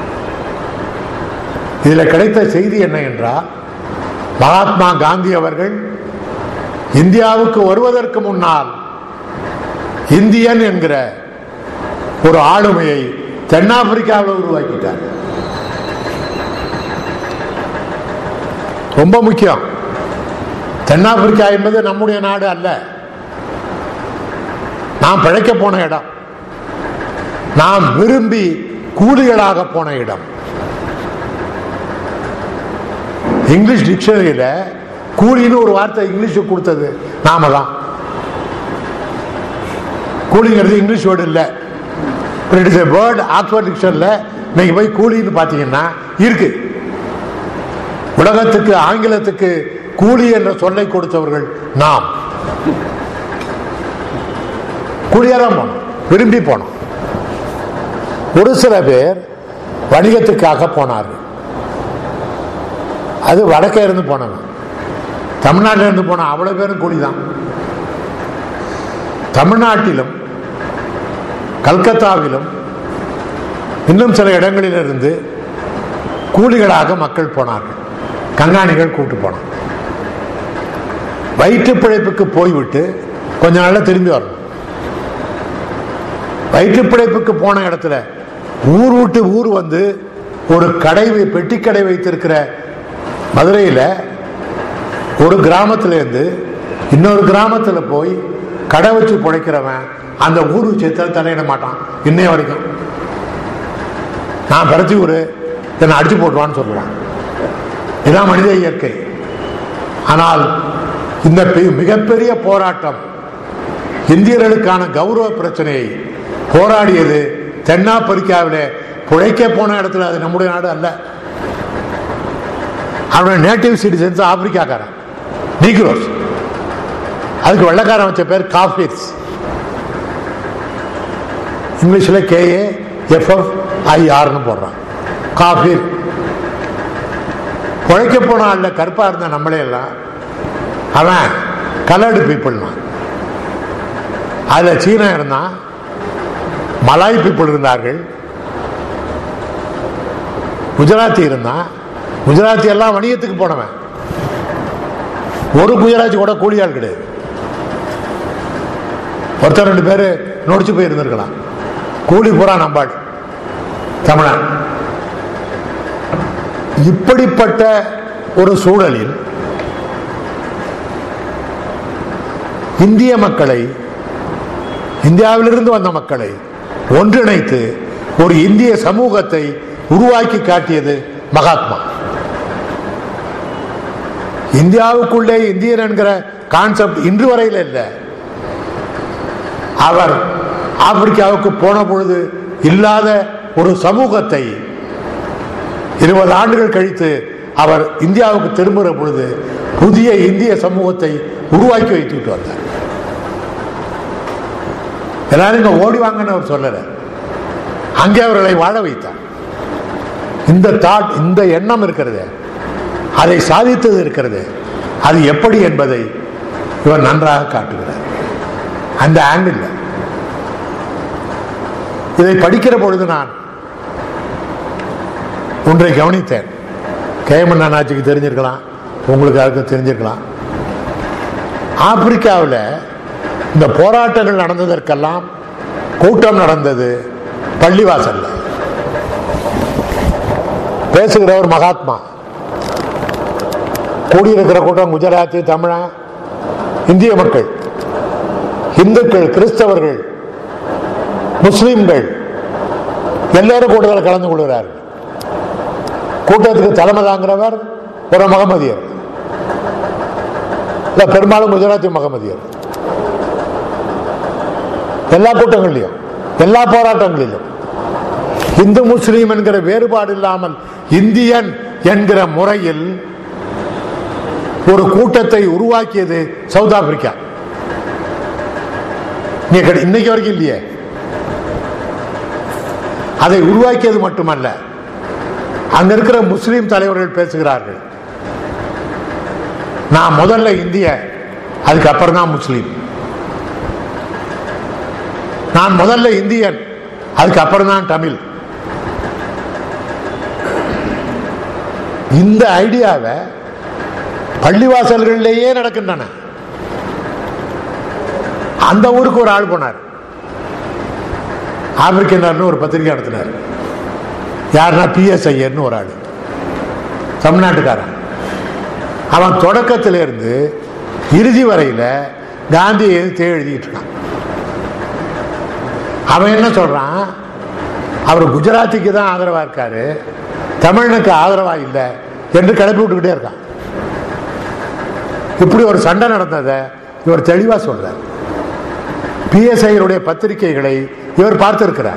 S1: இதில் கிடைத்த செய்தி என்ன என்றால் மகாத்மா காந்தி அவர்கள் இந்தியாவுக்கு வருவதற்கு முன்னால் இந்தியன் என்கிற ஒரு ஆளுமையை தென்னாப்பிரிக்காவில் உருவாக்கிட்டார் ரொம்ப முக்கியம் தென்னாப்பிரிக்கா என்பது நம்முடைய நாடு அல்ல நாம் பிழைக்க போன இடம் நாம் விரும்பி கூலிகளாக போன இடம் இங்கிலீஷ் டிக்ஷனரியில கூலின்னு ஒரு வார்த்தை இங்கிலீஷ் கொடுத்தது நாம தான் கூலிங்கிறது இங்கிலீஷ் வேர்டு இல்லை இட் இஸ் வேர்ட் ஆக்ஸ்போர்ட் டிக்ஷனரியில் நீங்க போய் கூலின்னு பார்த்தீங்கன்னா இருக்கு உலகத்துக்கு ஆங்கிலத்துக்கு கூலி என்ற சொல்லை கொடுத்தவர்கள் நாம் கூலியாக தான் போனோம் விரும்பி போனோம் ஒரு சில பேர் வணிகத்துக்காக போனார்கள் அது வடக்கே இருந்து போனவன் தமிழ்நாட்டில இருந்து போன அவ்வளவு பேரும் கூலி தான் தமிழ்நாட்டிலும் கல்கத்தாவிலும் இன்னும் சில இடங்களிலிருந்து கூலிகளாக மக்கள் போனார்கள் கங்காணிகள் கூட்டு போனாங்க வயிற்று பிழைப்புக்கு போய்விட்டு கொஞ்ச நாள்ல திரும்பி வரணும் வயிற்று பிழைப்புக்கு போன இடத்துல ஊர் விட்டு ஊர் வந்து ஒரு கடை வை- பெட்டி கடை வைத்திருக்கிற மதுரையில் ஒரு கிராமத்துல இருந்து இன்னொரு கிராமத்துல போய் கடை வச்சு பிழைக்கிறவன் அந்த ஊர் விஷயத்தில் தலையிட மாட்டான் இன்னைய வரைக்கும் நான் பரத்தி ஊர் என்னை அடிச்சு போட்டுவான்னு சொல்லுவான் இதான் மனித இயற்கை ஆனால் இந்த பெ- மிகப்பெரிய போராட்டம் இந்தியர்களுக்கான கௌரவ பிரச்சனையை போராடியது தென்னாப்பிரிக்காவிலே பிழைக்க போன இடத்துல அது நம்முடைய நாடு அல்ல அவனோட நேட்டிவ் சிட்டிசன்ஸ் ஆப்பிரிக்காக்காரன் நீக்ரோஸ் அதுக்கு வெள்ளக்காரன் வச்ச பேர் காஃபிர்ஸ் இங்கிலீஷில் கேஏ எஃப்எஃப் ஐஆர்னு போடுறான் காஃபிர் உழைக்க போன ஆள்ல கருப்பா இருந்த நம்மளே எல்லாம் அவன் கலர்டு பீப்புள்னா அதுல சீனா இருந்தான் மலாய் பீப்புள் இருந்தார்கள் குஜராத்தி இருந்தான் குஜராத்தி எல்லாம் வணிகத்துக்கு போனவன் ஒரு குஜராத்தி கூட கூலியாள் கிடையாது ஒருத்தர் ரெண்டு பேர் நொடிச்சு போய் இருந்திருக்கலாம் கூலி பூரா நம்பாடு தமிழன் இப்படிப்பட்ட ஒரு சூழலில் இந்திய மக்களை இந்தியாவிலிருந்து வந்த மக்களை ஒன்றிணைத்து ஒரு இந்திய சமூகத்தை உருவாக்கி காட்டியது மகாத்மா இந்தியாவுக்குள்ளே இந்தியன் என்கிற கான்செப்ட் இன்று வரையில் இல்லை அவர் ஆப்பிரிக்காவுக்கு போன பொழுது இல்லாத ஒரு சமூகத்தை இருபது ஆண்டுகள் கழித்து அவர் இந்தியாவுக்கு திரும்புகிற பொழுது புதிய இந்திய சமூகத்தை உருவாக்கி வைத்துவிட்டு வந்தார் எல்லாரும் இங்க ஓடி வாங்கன்னு அவர் சொல்லல அங்கே அவர்களை வாழ வைத்தார் இந்த தாட் இந்த எண்ணம் இருக்கிறது அதை சாதித்தது இருக்கிறது அது எப்படி என்பதை இவர் நன்றாக காட்டுகிறார் அந்த ஆங்கிள் இதை படிக்கிற பொழுது நான் ஒன்றை கவனித்தேன் கேமன் அண்ணாச்சிக்கு தெரிஞ்சிருக்கலாம் உங்களுக்கு யாருக்கு தெரிஞ்சிருக்கலாம் ஆப்பிரிக்காவில் இந்த போராட்டங்கள் நடந்ததற்கெல்லாம் கூட்டம் நடந்தது பள்ளிவாசல்ல பேசுகிறவர் மகாத்மா கூடியிருக்கிற கூட்டம் குஜராத்தி தமிழன் இந்திய மக்கள் இந்துக்கள் கிறிஸ்தவர்கள் முஸ்லிம்கள் எல்லாரும் கூட்டத்தில் கலந்து கொள்கிறார்கள் கூட்டத்துக்கு தலைமை தாங்கிறவர் ஒரு மகமதியர் இல்ல பெரும்பாலும் குஜராத்தி மகமதியர் எல்லா கூட்டங்களிலும் எல்லா போராட்டங்களிலும் இந்து முஸ்லீம் என்கிற வேறுபாடு இல்லாமல் இந்தியன் என்கிற முறையில் ஒரு கூட்டத்தை உருவாக்கியது சவுத் ஆப்பிரிக்கா இங்க கிடை- இன்னைக்கு வரைக்கும் இல்லையே அதை உருவாக்கியது மட்டுமல்ல அங்க இருக்கிற முஸ்லிம் தலைவர்கள் பேசுகிறார்கள் நான் முதல்ல இந்திய அதுக்கு அப்புறம் தான் முஸ்லீம் நான் முதல்ல இந்தியன் அதுக்கு அப்புறம் தான் தமிழ் இந்த ஐடியாவை பள்ளிவாசல்களிலேயே நடக்கின்றன அந்த ஊருக்கு ஒரு ஆள் போனார் ஆப்பிரிக்கன் ஒரு பத்திரிகை நடத்தினார் யாருன்னா பிஎஸ் ஐயர்னு ஒரு ஆள் தமிழ்நாட்டுக்காரன் அவன் தொடக்கத்திலிருந்து இறுதி வரையில காந்தியை எதிர்த்து எழுதிட்டு இருக்கான் அவன் என்ன சொல்றான் அவர் குஜராத்திக்கு தான் ஆதரவா இருக்காரு தமிழனுக்கு ஆதரவா இல்லை என்று கிளப்பி விட்டுக்கிட்டே இருக்கான் இப்படி ஒரு சண்டை நடந்ததை இவர் தெளிவா சொல்றார் பிஎஸ்ஐடைய பத்திரிகைகளை இவர் பார்த்திருக்கிறார்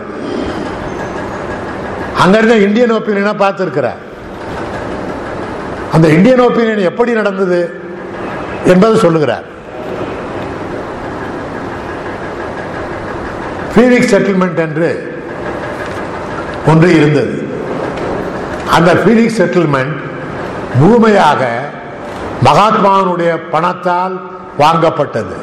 S1: அங்க இருந்த இந்தியன் ஒப்பீனியனை பார்த்திருக்கிறார் அந்த இந்தியன் ஒப்பீனியன் எப்படி நடந்தது என்பது சொல்லுகிறார் ஃபீனிக்ஸ் செட்டில்மெண்ட் என்று ஒன்று இருந்தது அந்த ஃபீனிக்ஸ் செட்டில்மெண்ட் முழுமையாக மகாத்மாவினுடைய பணத்தால் வாங்கப்பட்டது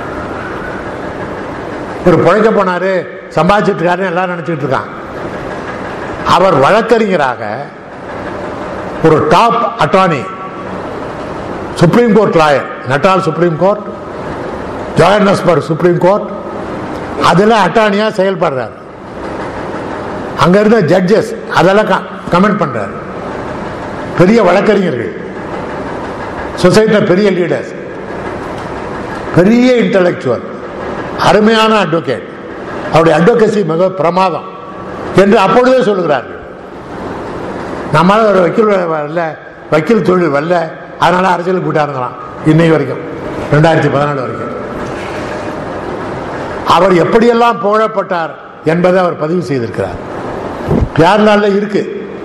S1: ஒரு பிழைக்க போனாரு சம்பாதிச்சிட்டு இருக்காருன்னு எல்லாரும் நினைச்சிட்டு இருக்கான் அவர் வழக்கறிஞராக ஒரு top attorney supreme court lawyer Natal supreme court Johannesburg supreme court அதில் அட்டார்னியா செயல்படுறார் அங்க இருந்த ஜட்ஜஸ் அதெல்லாம் கமெண்ட் பண்றாரு பெரிய வழக்கறிஞர்கள் சொசைட்டியில் பெரிய லீடர்ஸ் பெரிய இன்டலெக்சுவல் அருமையான அட்வொகேட் அவருடைய அட்வொகசி மிக பிரமாதம் என்று அப்பொழுதே சொல்லுகிறார்கள் நம்மளால ஒரு வக்கீல் வேலை வரல வக்கீல் தொழில் வரல அதனால அரசியலுக்கு போயிட்டாருங்களாம் இன்னைக்கு வரைக்கும் ரெண்டாயிரத்தி பதினாலு வரைக்கும் அவர் எப்படியெல்லாம் புகழப்பட்டார் என்பதை அவர் பதிவு செய்திருக்கிறார் பியார்லால இருக்கு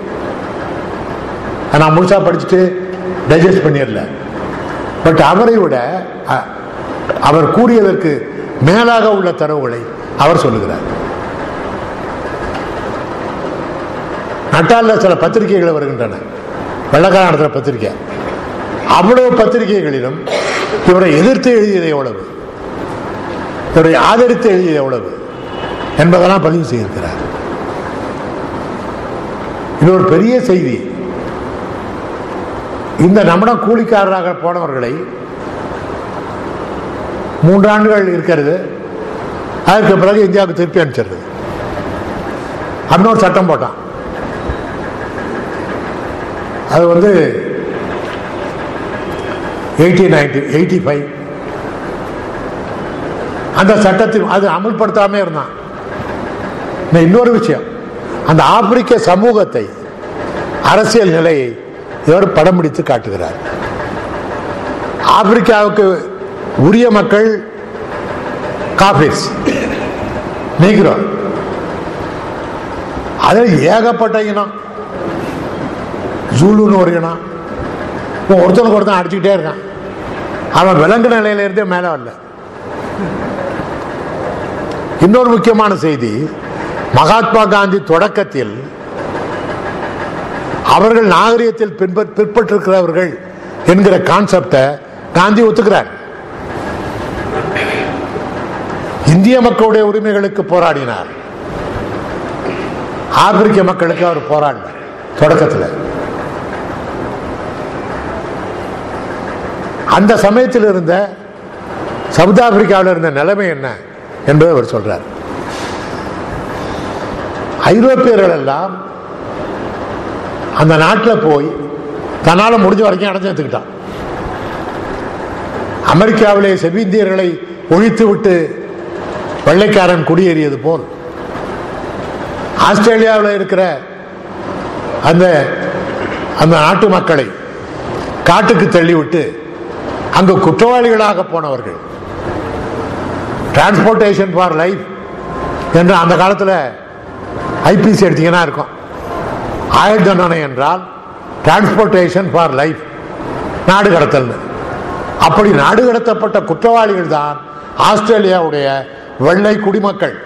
S1: நான் முழுசா படிச்சுட்டு டைஜஸ்ட் பண்ணிடல பட் அவரை விட அ- அவர் கூறியதற்கு மேலாக உள்ள தரவுகளை அவர் சொல்லுகிறார் நட்டால்ல சில பத்திரிகைகள் வருகின்றன வெள்ளக்காரன் நடத்துகிற பத்திரிக்கை அவ்வளவு பத்திரிகைகளிலும் இவரை எதிர்த்து எழுதியது எவ்வளவு இவரை ஆதரித்து எழுதியது எவ்வளவு என்பதெல்லாம் பதிவு செய்திருக்கிறார் இது ஒரு பெரிய செய்தி இந்த நம்மிடம் கூலிக்காரராக போனவர்களை மூன்று ஆண்டுகள் இருக்கிறது அதற்கு பிறகு இந்தியாவுக்கு திருப்பி அனுப்பிச்சிருது அப்படின்னு ஒரு சட்டம் போட்டான் அது வந்து எயிட்டீன் நைன்டி எயிட்டி ஃபைவ் அந்த சட்டத்தில் அது அமல்படுத்தாமே இருந்தான் இந்த இன்னொரு விஷயம் அந்த ஆப்பிரிக்க சமூகத்தை அரசியல் நிலையை இவர் படம் பிடித்து காட்டுகிறார் ஆப்பிரிக்காவுக்கு உரிய மக்கள் காபிர்ஸ் நீக்கிறோம் அதில் ஏகப்பட்ட இனம் ஜூலுன்னு ஒரு இனம் இப்போ ஒருத்தனுக்கு ஒருத்தன் அடிச்சுக்கிட்டே இருக்கான் அவன் விலங்கு நிலையில இருந்தே மேலே வரல இன்னொரு முக்கியமான செய்தி மகாத்மா காந்தி தொடக்கத்தில் அவர்கள் நாகரிகத்தில் பின்பற் பிற்பட்டிருக்கிறவர்கள் என்கிற கான்செப்டை காந்தி ஒத்துக்கிறார் இந்திய மக்களுடைய உரிமைகளுக்கு போராடினார் ஆப்பிரிக்க மக்களுக்கு அவர் போராடினார் தொடக்கத்தில் அந்த சமயத்தில் இருந்த சவுத் ஆப்பிரிக்காவில் இருந்த நிலைமை என்ன என்பதை அவர் சொல்றார் ஐரோப்பியர்கள் எல்லாம் அந்த நாட்டில் போய் தன்னால் முடிஞ்ச வரைக்கும் அடைஞ்சு எடுத்துக்கிட்டான் அமெரிக்காவிலே செவ்விந்தியர்களை ஒழித்து விட்டு வெள்ளைக்காரன் குடியேறியது போல் ஆஸ்திரேலியாவில் இருக்கிற அந்த அந்த நாட்டு மக்களை காட்டுக்கு தள்ளிவிட்டு அங்கு குற்றவாளிகளாக போனவர்கள் டிரான்ஸ்போர்ட்டேஷன் ஃபார் லைஃப் என்று அந்த காலத்தில் ஐபிசி எடுத்தீங்கன்னா இருக்கும் ஆயுள் தண்டனை என்றால் டிரான்ஸ்போர்ட்டேஷன் ஃபார் லைஃப் நாடு கடத்தல்னு அப்படி நாடு கடத்தப்பட்ட குற்றவாளிகள் தான் ஆஸ்திரேலியாவுடைய வெள்ளை குடிமக்கள்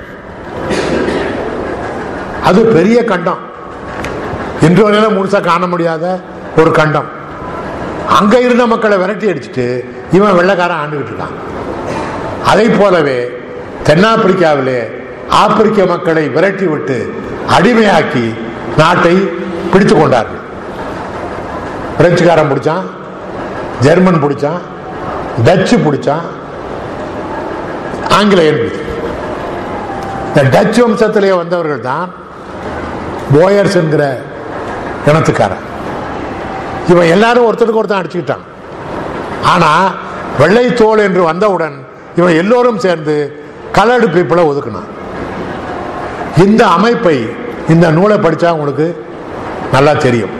S1: அது பெரிய கண்டம் இன்று வரையில முழுசா காண முடியாத ஒரு கண்டம் அங்க இருந்த மக்களை விரட்டி அடிச்சுட்டு இவன் வெள்ளைக்காரன் ஆண்டுகிட்டு இருக்கான் அதை போலவே தென்னாப்பிரிக்காவிலே ஆப்பிரிக்க மக்களை விரட்டி விட்டு அடிமையாக்கி நாட்டை பிடித்து கொண்டார்கள் பிரெஞ்சுக்காரன் பிடிச்சான் ஜெர்மன் பிடிச்சான் டச்சு பிடிச்சான் ஆங்கிலேயன் பிடிச்சான் இந்த டச் வம்சத்திலே வந்தவர்கள் தான் போயர்ஸ் என்கிற இனத்துக்காரன் இவன் எல்லாரும் ஒருத்தருக்கு ஒருத்தன் அடிச்சுக்கிட்டான் ஆனா வெள்ளை தோல் என்று வந்தவுடன் இவன் எல்லோரும் சேர்ந்து கலர்டு பீப்புளை ஒதுக்கினான் இந்த அமைப்பை இந்த நூலை படிச்சா உங்களுக்கு நல்லா தெரியும்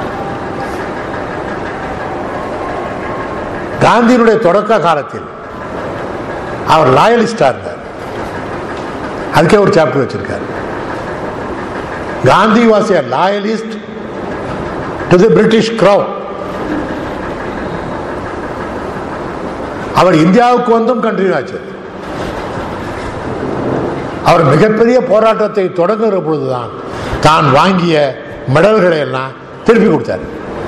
S1: காந்தியினுடைய தொடக்க காலத்தில் அவர் லாயலிஸ்டா இருந்தார் அதுக்கே ஒரு சாப்டர் வச்சிருக்காரு Gandhi was a loyalist to the British crown அவர் இந்தியாவுக்கு வந்தும் கண்டினியூ ஆச்சு அவர் மிகப்பெரிய போராட்டத்தை தொடங்குகிற பொழுதுதான் தான் வாங்கிய மெடல்களை எல்லாம் திருப்பி கொடுத்தார்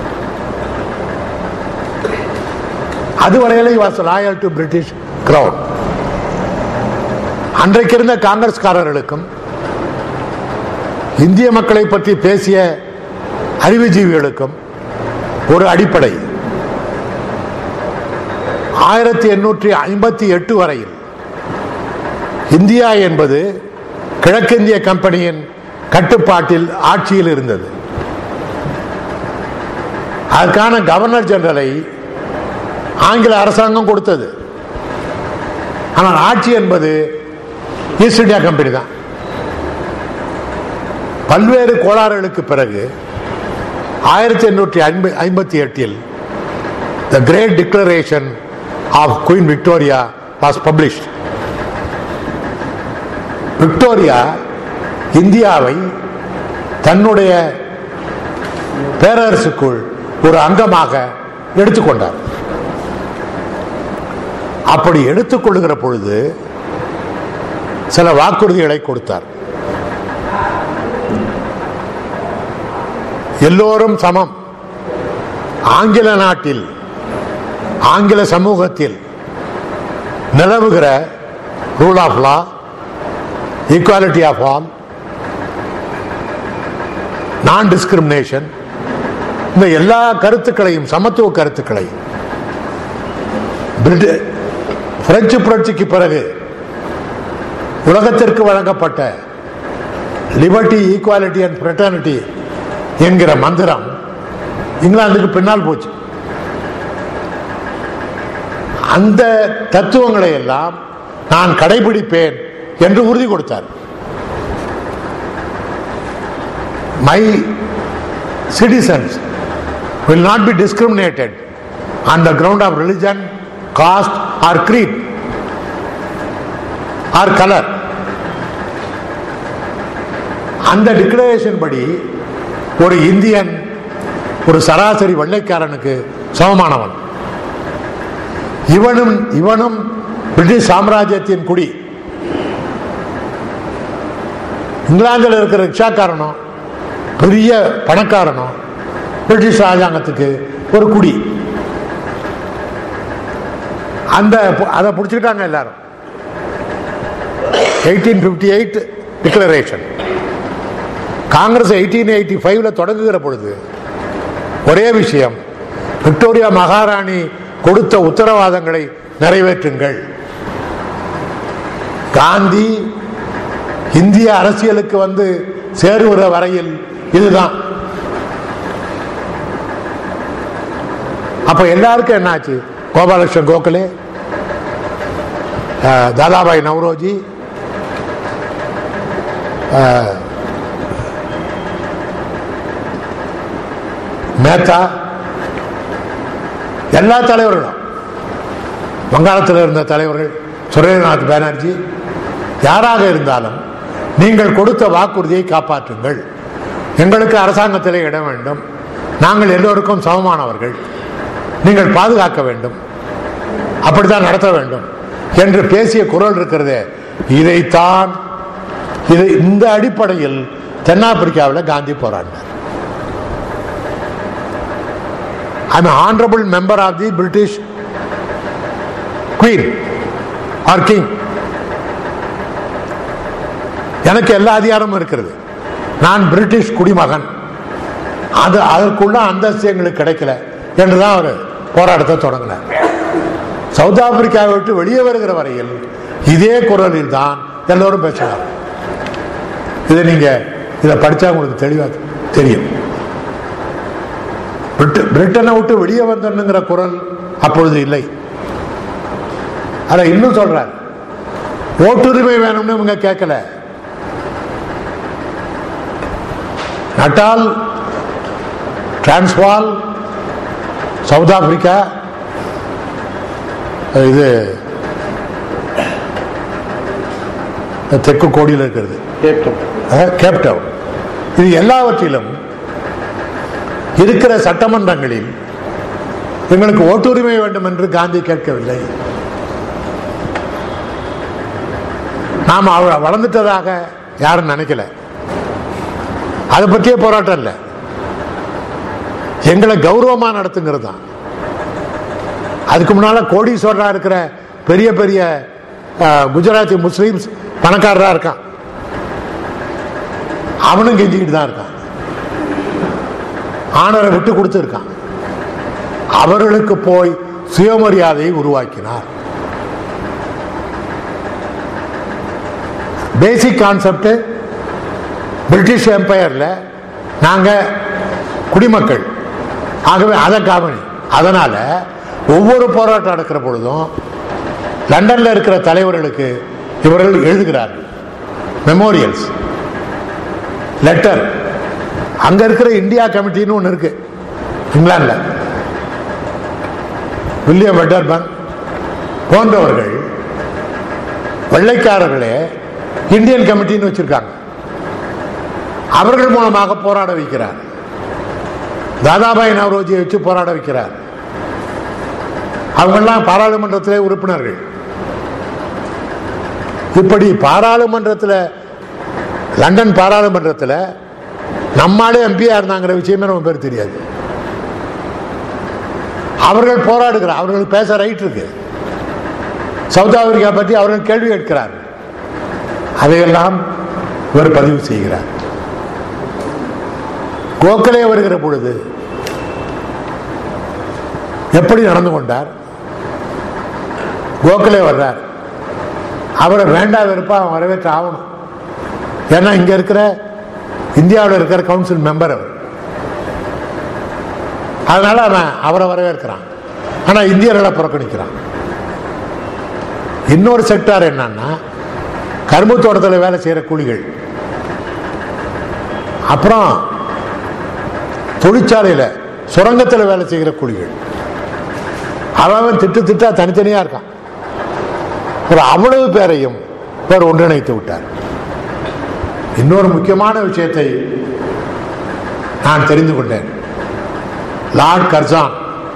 S1: அதுவரையில was loyal to British crown அன்றைக்கு இருந்த காங்கிரஸ்காரர்களுக்கும் இந்திய மக்களை பற்றி பேசிய அறிவுஜீவிகளுக்கும் ஒரு அடிப்படை ஆயிரத்தி எண்ணூற்றி ஐம்பத்தி எட்டு வரையில் இந்தியா என்பது கிழக்கிந்திய கம்பெனியின் கட்டுப்பாட்டில் ஆட்சியில் இருந்தது அதற்கான கவர்னர் ஜெனரலை ஆங்கில அரசாங்கம் கொடுத்தது ஆனால் ஆட்சி என்பது ஈஸ்ட் இந்தியா கம்பெனி தான் பல்வேறு கோளாறுகளுக்கு பிறகு ஆயிரத்தி எண்ணூற்றி ஐம்பத்தி எட்டில் the great declaration of queen Victoria was published Victoria இந்தியாவை தன்னுடைய பேரரசுக்குள் ஒரு அங்கமாக எடுத்துக்கொண்டார் அப்படி எடுத்துக்கொள்ளுகிற பொழுது சில வாக்குறுதிகளை கொடுத்தார் எல்லோரும் சமம் ஆங்கில நாட்டில் ஆங்கில சமூகத்தில் நிலவுகிற rule of law equality of all non discrimination இந்த எல்லா கருத்துக்களையும் சமத்துவ கருத்துக்களை பிரிட்டி பிரெஞ்சு புரட்சிக்கு பிறகு உலகத்திற்கு வழங்கப்பட்ட லிபர்ட்டி ஈக்குவாலிட்டி அண்ட் ஃப்ரெட்டர்னிட்டி என்கிற மந்திரம் இங்கிலாந்துக்கு பின்னால் போச்சு அந்த தத்துவங்களை எல்லாம் நான் கடைபிடிப்பேன் என்று உறுதி கொடுத்தார் my citizens will not be discriminated on the ground of religion, caste, or creed, or color. அந்த டிக்ளரேஷன் படி ஒரு இந்தியன் ஒரு சராசரி வெள்ளைக்காரனுக்கு சமமானவன் இவனும் இவனும் பிரிட்டிஷ் சாம்ராஜ்யத்தின் குடி இங்கிலாந்தில் இருக்கிற ரிக்ஷாக்காரனும் பெரிய பணக்காரனும் பிரிட்டிஷ் ராஜாங்கத்துக்கு ஒரு குடி அந்த அதை பிடிச்சிக்கிட்டாங்க எல்லாரும் eighteen fifty eight declaration Congress eighteen eighty ஃபைவ்ல தொடங்குகிற பொழுது ஒரே விஷயம் விக்டோரியா மகாராணி கொடுத்த உத்தரவாதங்களை நிறைவேற்றுங்கள் காந்தி இந்திய அரசியலுக்கு வந்து சேருகிற வரையில் இதுதான் அப்ப எல்லாருக்கும் என்னாச்சு கோபாலகிருஷ்ணன் கோகலே அஹ், தாதாபாய் நவ்ரோஜி அஹ், மேத்தா எல்லா தலைவர்களும் வங்காளத்தில் இருந்த தலைவர்கள் சுரேந்திரநாத் பானர்ஜி யாராக இருந்தாலும் நீங்கள் கொடுத்த வாக்குறுதியை காப்பாற்றுங்கள் எங்களுக்கு அரசாங்கத்திலே இடம் வேண்டும் நாங்கள் எல்லோருக்கும் சமமானவர்கள் நீங்கள் பாதுகாக்க வேண்டும் அப்படித்தான் நடத்த வேண்டும் என்று பேசிய குரல் இருக்கிறதே இதைத்தான் இது இந்த அடிப்படையில் தென்னாப்பிரிக்காவில் காந்தி போராடினார் I honourable member of the British queen or king எனக்கு எல்லா அதிகாரமும் இருக்கிறது நான் பிரிட்டிஷ் குடிமகன் அது அதற்குள்ள அந்தஸ்து எங்களுக்கு கிடைக்கல என்றுதான் அவர் போராட்டத்தை தொடங்கினார் சவுத் ஆப்பிரிக்காவை விட்டு வெளியே வருகிற வரையில் இதே குரலில் தான் எல்லோரும் பேசுகிறார் இதை நீங்க இதை படிச்சா உங்களுக்கு தெளிவா தெரியும் பிரிட்ட- பிரிட்டனை விட்டு வெளியே வந்தனுங்கிற குரல் அப்பொழுது இல்லை அதை இன்னும் சொல்றார் ஓட்டுரிமை வேணும்னு இவங்க கேட்கல நட்டால் டிரான்ஸ்வால் சவுத் ஆப்பிரிக்கா இது தெற்கு கோடியில் இருக்கிறது அஹ், கேப் டவுன் இது எல்லாவற்றிலும் இருக்கிற சட்டமன்றங்களில் எங்களுக்கு ஓட்டுரிமை வேண்டும் என்று காந்தி கேட்கவில்லை நாம் அவ- வளர்ந்துட்டதாக யாரும் நினைக்கல அதை பற்றிய போராட்டம் இல்லை எங்களை கௌரவமா நடத்துங்கிறது தான் அதுக்கு முன்னால கோடீஸ்வரரா இருக்கிற பெரிய பெரிய அஹ், குஜராத்தி முஸ்லீம்ஸ் பணக்காரரா இருக்கான் அவனும் கெஞ்சிக்கிட்டு தான் இருக்கான் ஆணரை விட்டு கொடுத்துருக்கான் அவர்களுக்கு போய் சுயமரியாதையை உருவாக்கினார் பேசிக் கான்செப்ட் பிரிட்டிஷ் எம்பையர்ல நாங்க குடிமக்கள் ஆகவே அதை கவனி அதனால ஒவ்வொரு போராட்டம் நடக்கிற பொழுதும் லண்டன்ல இருக்கிற தலைவர்களுக்கு இவர்கள் எழுதுகிறார்கள் மெமோரியல்ஸ் லெட்டர் அங்க இருக்கிற இந்தியா கமிட்டின்னு ஒன்று இருக்கு இங்கிலாந்துல வில்லியம் வெட்டர்பன் போன்றவர்கள் வெள்ளைக்காரர்களே இந்தியன் கமிட்டின்னு வச்சிருக்காங்க அவர்கள் மூலமாக போராட வைக்கிறார் தாதாபாய் நவரோஜியை வச்சு போராட வைக்கிறார் அவங்கெல்லாம் பாராளுமன்றத்திலே உறுப்பினர்கள் இப்படி பாராளுமன்றத்தில் லண்டன் பாராளுமன்றத்தில் நம்மாலே எம்பியா இருந்தாங்கிற விஷயமே நம்ம பேர் தெரியாது அவர்கள் போராடுகிறார் அவர்களுக்கு பேச ரைட் இருக்கு சவுத் ஆப்பிரிக்கா பற்றி அவர்கள் கேள்வி கேட்கிறார் அதையெல்லாம் இவர் பதிவு செய்கிறார் கோகலே வருகிற பொழுது எப்படி நடந்து கொண்டார் கோகலே வர்றார் அவரை வேண்டா வெறுப்பா அவன் வரவேற்று ஆகணும் ஏன்னா இங்க இருக்கிற இந்தியாவில் இருக்கிற கவுன்சில் மெம்பர் அவர் அதனால அவன் அவரை வரவேற்கிறான் ஆனா இந்தியர்களை புறக்கணிக்கிறான் இன்னொரு செக்டார் என்னன்னா கரும்பு தோட்டத்தில் வேலை செய்யற கூலிகள் அப்புறம் தொழிற்சாலையில் சுரங்கத்தில் வேலை செய்கிற கூலிகள் அவன் திட்டு திட்டா தனித்தனியா இருக்கான் ஒரு அவ்வளவு பேரையும் இவர் ஒன்றிணைத்து விட்டார் இன்னொரு முக்கியமான விஷயத்தை நான் தெரிந்து கொண்டேன் லார்ட் கர்சான்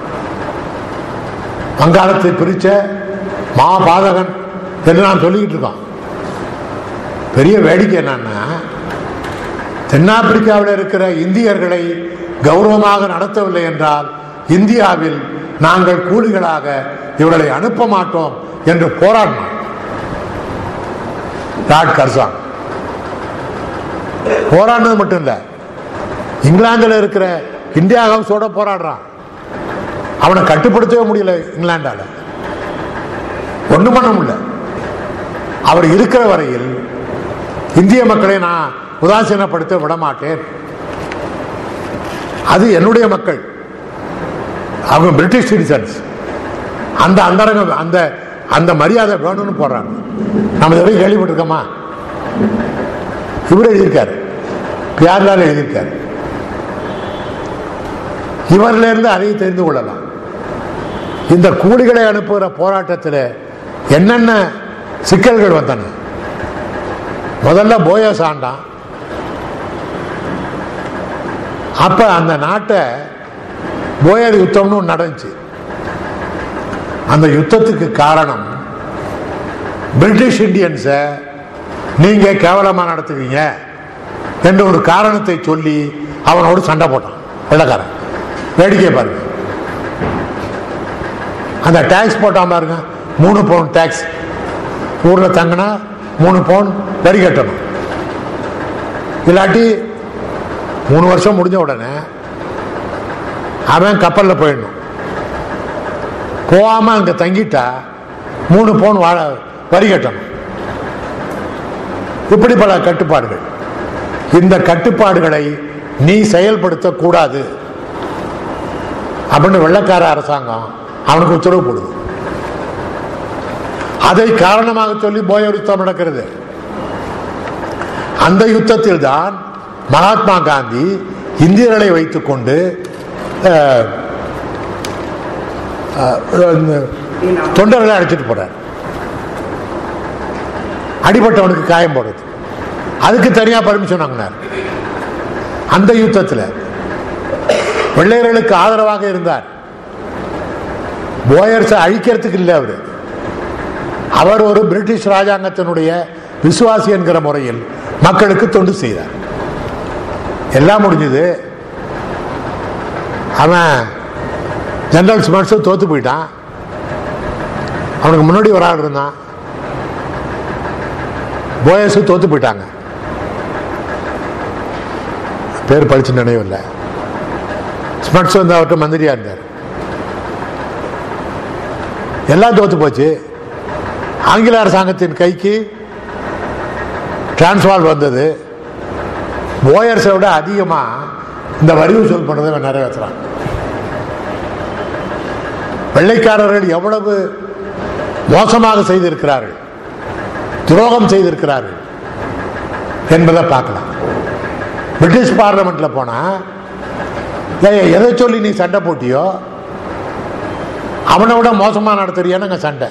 S1: வங்காளத்தை பிரிச்ச மாபாதகன் என்று நான் சொல்லிக்கிட்டு இருக்கோம் பெரிய வேடிக்கை என்னன்னா தென்னாப்பிரிக்காவில் இருக்கிற இந்தியர்களை கௌரவமாக நடத்தவில்லை என்றால் இந்தியாவில் நாங்கள் கூலிகளாக இவர்களை அனுப்ப மாட்டோம் என்று போராடினோம் லார்ட் கர்சான் போராடினது மட்டும் இல்ல இங்கிலாந்துல இருக்கிற இந்தியா ஹவுஸோட போராடுறான் அவனை கட்டுப்படுத்தவே முடியல இங்கிலாண்டால ஒண்ணும் பண்ண முடியல அவர் இருக்கிற வரையில் இந்திய மக்களை நான் உதாசீனப்படுத்த விட மாட்டேன் அது என்னுடைய மக்கள் அவங்க பிரிட்டிஷ் சிட்டிசன்ஸ் அந்த அந்தரங்க அந்த அந்த மரியாதை வேணும்னு போடுறாங்க நம்ம இதை கேள்விப்பட்டிருக்கோமா இவர் எழுதியிருக்காரு பியார்லால் எழுதியிருக்காரு இவரிலிருந்து இருந்து அதை தெரிந்து கொள்ளலாம் இந்த கூலிகளை அனுப்புகிற போராட்டத்தில் என்னென்ன சிக்கல்கள் வந்தன முதல்ல போயஸ் ஆண்டான் அப்ப அந்த நாட்டை போயர் யுத்தம்னு ஒண்ணு நடந்துச்சு அந்த யுத்தத்துக்கு காரணம் பிரிட்டிஷ் இந்தியன்ஸை நீங்க கேவலமா நடத்துவீங்க என்ற ஒரு காரணத்தை சொல்லி அவனோடு சண்டை போட்டான் வெள்ளக்காரன் வேடிக்கை பாருங்க அந்த டாக்ஸ் போட்டான் பாருங்க மூணு பவுன் டாக்ஸ் ஊர்ல தங்கினா மூணு பவுன் வரி கட்டணும் இல்லாட்டி மூணு வருஷம் முடிஞ்ச உடனே அவன் கப்பலில் போயிடணும் போகாம அங்க தங்கிட்டா மூணு பவுன் வாழ வரி கட்டணும் இப்படி பல கட்டுப்பாடுகள் இந்த கட்டுப்பாடுகளை நீ செயல்படுத்த கூடாது அப்படின்னு வெள்ளக்கார அரசாங்கம் அவனுக்கு உத்தரவு போடுது அதை காரணமாக சொல்லி போய யுத்தம் நடக்கிறது அந்த யுத்தத்தில் தான் மகாத்மா காந்தி இந்தியர்களை வைத்துக்கொண்டு அஹ், அஹ், இந்த தொண்டர்களை அழைச்சிட்டு போறார் அடிபட்டவனுக்கு காயம் போடுறது அதுக்கு தனியா பர்மிஷன் வாங்கினார் அந்த யுத்தத்தில் வெள்ளையர்களுக்கு ஆதரவாக இருந்தார் போயர்ஸை அழிக்கிறதுக்கு இல்லை அவர் அவர் ஒரு பிரிட்டிஷ் ராஜாங்கத்தினுடைய விசுவாசி என்கிற முறையில் மக்களுக்கு தொண்டு செய்தார் எல்லாம் முடிஞ்சது அவன் ஜெனரல் ஸ்மர்ட்ஸும் தோத்து போயிட்டான் அவனுக்கு முன்னாடி ஒரு ஆள் இருந்தான் போயஸும் தோத்து போயிட்டாங்க பேர் படிச்சு நினைவில்லை ஸ்மர்ட்ஸ் வந்து அவர்கிட்ட மந்திரியா இருந்தார் எல்லாம் தோத்து போச்சு ஆங்கில அரசாங்கத்தின் கைக்கு டிரான்ஸ்வால் வந்தது போயர்ஸை விட அதிகமா இந்த வரி வசூல் பண்றதை இவன் நிறைவேற்றுறான் வெள்ளைக்காரர்கள் எவ்வளவு மோசமாக செய்திருக்கிறார்கள் துரோகம் செய்திருக்கிறார்கள் என்பதை பார்க்கலாம் பிரிட்டிஷ் பார்லமெண்ட்ல போனா ஏய், எதை சொல்லி நீ சண்டை போட்டியோ அவனை விட மோசமா நடத்துறியானுங்க சண்டை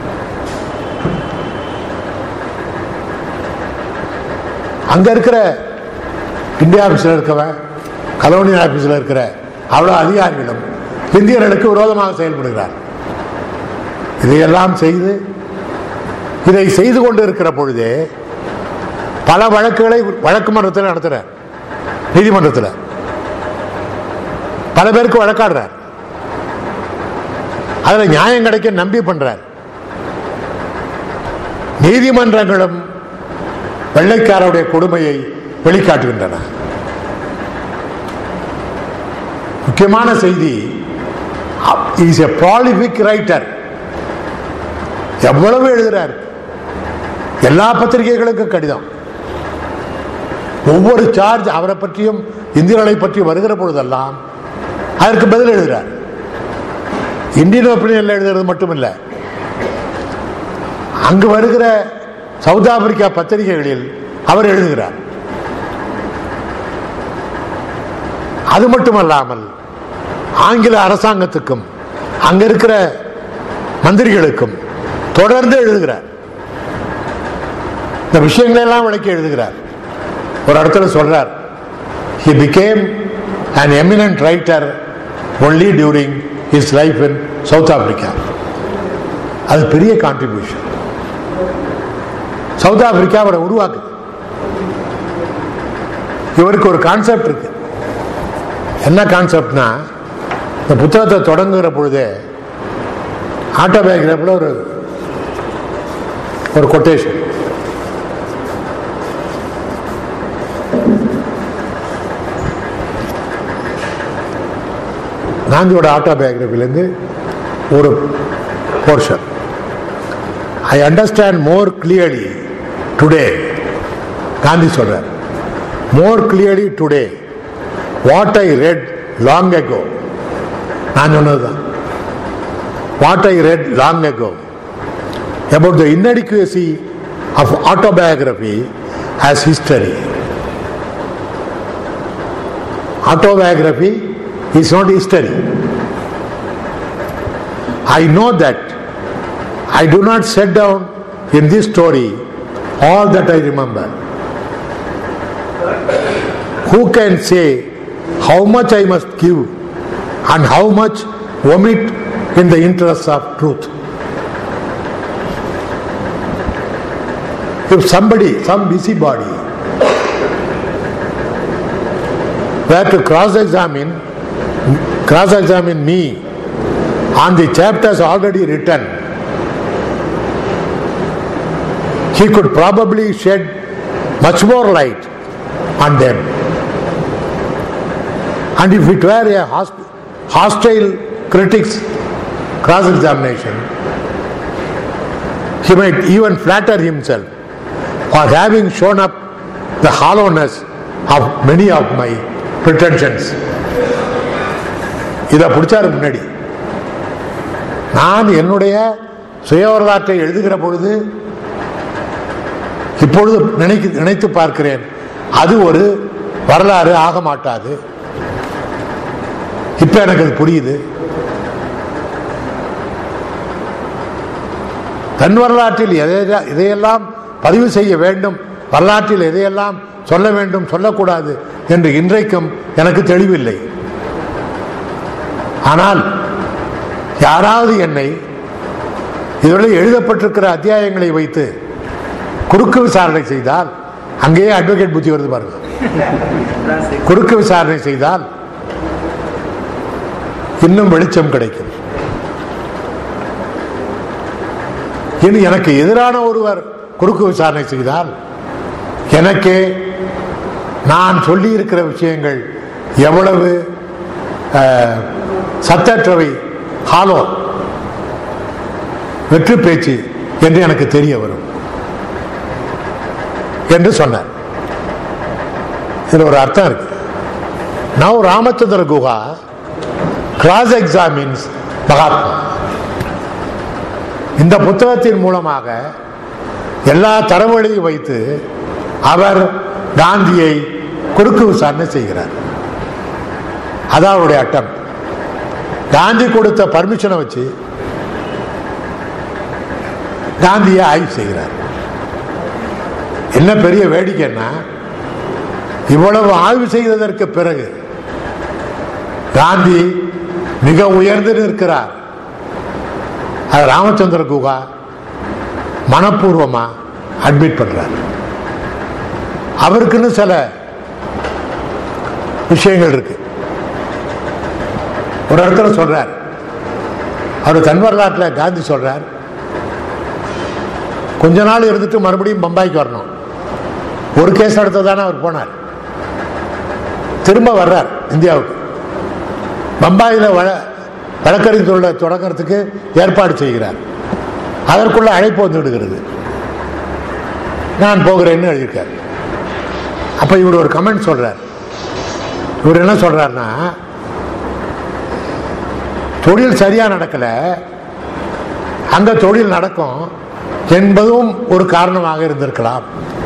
S1: அங்க இருக்கிற இந்தியா ஆபீஸ்ல இருக்கவன் கலோனியல் ஆபீஸ்ல இருக்கிற அவ்வளவு அதிகாரிகளும் இந்தியர்களுக்கு விரோதமாக செயல்படுகிறார் இதையெல்லாம் செய்து இதை செய்து கொண்டு இருக்கிற பொழுதே பல வழக்குகளை வழக்கு மன்றத்தில் நடத்துறார் நீதிமன்றத்தில் பல பேருக்கு வழக்காடுறார் அதுல நியாயம் கிடைக்க நம்பி பண்றார் நீதிமன்றங்களும் வெள்ளைக்காரருடைய கொடுமையை வெளிக்காட்டுகின்றன முக்கியமான செய்தி இஸ் எ ப்ராலிபிக் ரைட்டர் எவ்வளவு எழுதுறார் எல்லா பத்திரிகைகளுக்கும் கடிதம் ஒவ்வொரு சார்ஜ் அவரை பற்றியும் இந்தியர்களை பற்றி வருகிற பொழுதெல்லாம் அதற்கு பதில் எழுதுறார் இந்தியன் ஒப்பீனியன்ல எழுதுறது மட்டும் இல்லை அங்கு வருகிற சவுத் ஆப்பிரிக்கா பத்திரிகைகளில் அவர் எழுதுகிறார் அது மட்டுமல்லாமல் ஆங்கில அரசாங்கத்துக்கும் அங்க இருக்கிற மந்திரிகளுக்கும் தொடர்ந்து எழுதுகிறார் இந்த விஷயங்களை எல்லாம் விளக்கி எழுதுகிறார் ஒரு இடத்துல சொல்றார் he became an eminent writer only during his life in South Africa அது பெரிய கான்ட்ரிபியூஷன் சவுத் ஆப்பிரிக்கா அவரை உருவாக்குது இவருக்கு ஒரு கான்செப்ட் இருக்கு என்ன கான்செப்ட்னா இந்த புத்தகத்தை தொடங்குகிற பொழுதே ஆட்டோபயோகிராஃபில் ஒரு ஒரு கொட்டேஷன் காந்தியோட ஆட்டோபயோகிராஃபிலேருந்து ஒரு portion I understand more clearly today Gandhi சொல்றார் more clearly today what I read long ago நான் சொன்னதுதான் what I read long ago about the inadequacy of autobiography as history. Autobiography is not history. I know that I do not set down in this story all that I remember. Who can say how much I must give and how much omit in the interests of truth? If somebody, some busybody, were to cross-examine, cross-examine me on the chapters already written, he could probably shed much more light on them. And if it were a host- hostile critics cross-examination, he might even flatter himself for having shown up the hollowness of many of my pretensions. இதை பிடிச்சாரு முன்னாடி நான் என்னுடைய சுய வரலாற்றை எழுதுகிற பொழுது இப்பொழுது நினைக்க நினைத்து பார்க்கிறேன் அது ஒரு வரலாறு ஆக மாட்டாது இப்ப எனக்கு அது புரியுது தன் வரலாற்றில் எதை இதையெல்லாம் பதிவு செய்ய வேண்டும் வரலாற்றில் எதையெல்லாம் சொல்ல வேண்டும் சொல்லக்கூடாது என்று இன்றைக்கும் எனக்கு தெளிவில்லை ஆனால் யாராவது என்னை இதுவரை எழுதப்பட்டிருக்கிற அத்தியாயங்களை வைத்து குறுக்கு விசாரணை செய்தால் அங்கேயே அட்வொகேட் புத்தி வருது பாருங்க குறுக்கு விசாரணை செய்தால் இன்னும் வெளிச்சம் கிடைக்கும் இனி எனக்கு எதிரான ஒருவர் குறுக்கு விசாரணை செய்தால் எனக்கு நான் சொல்லி இருக்கிற விஷயங்கள் எவ்வளவு அஹ், சத்தற்றவை ஹாலோ வெற்று பேச்சு என்று எனக்கு தெரிய வரும் என்று சொன்னார் இதுல ஒரு அர்த்தம் இருக்கு now Ramachandra Guha cross examines Mahatma இந்த புத்தகத்தின் மூலமாக எல்லா தரவுகளையும் வைத்து அவர் காந்தியை குறுக்கு விசாரணை செய்கிறார் அதான் அவருடைய அட்டம் காந்தி கொடுத்த பர்மிஷனை வச்சு காந்தியை ஆய்வு செய்கிறார் என்ன பெரிய வேடிக்கைன்னா இவ்வளவு ஆய்வு செய்ததற்கு பிறகு காந்தி மிக உயர்ந்து நிற்கிறார் அது ராமச்சந்திர குஹா மனப்பூர்வமா அட்மிட் பண்றார் அவருக்குன்னு சில விஷயங்கள் இருக்கு ஒரு இடத்துல சொல்றார் அவர் தன் வரலாற்றில் காந்தி சொல்றார் கொஞ்ச நாள் இருந்துட்டு மறுபடியும் பம்பாய்க்கு வரணும் ஒரு கேஸ் எடுத்ததானே அவர் போனார் திரும்ப வர்றார் இந்தியாவுக்கு பம்பாயில் வழ வழக்கறிஞர் தொழிலை தொடங்கிறதுக்கு ஏற்பாடு செய்கிறார் அதற்குள்ள அழைப்பு வந்து விடுகிறது நான் போகிறேன்னு எழுதியிருக்கார் அப்ப இவர் ஒரு கமெண்ட் சொல்றார் இவர் என்ன சொல்றாருன்னா தொழில் சரியா நடக்கல அங்க தொழில் நடக்கும் என்பதும் ஒரு காரணமாக இருந்திருக்கலாம்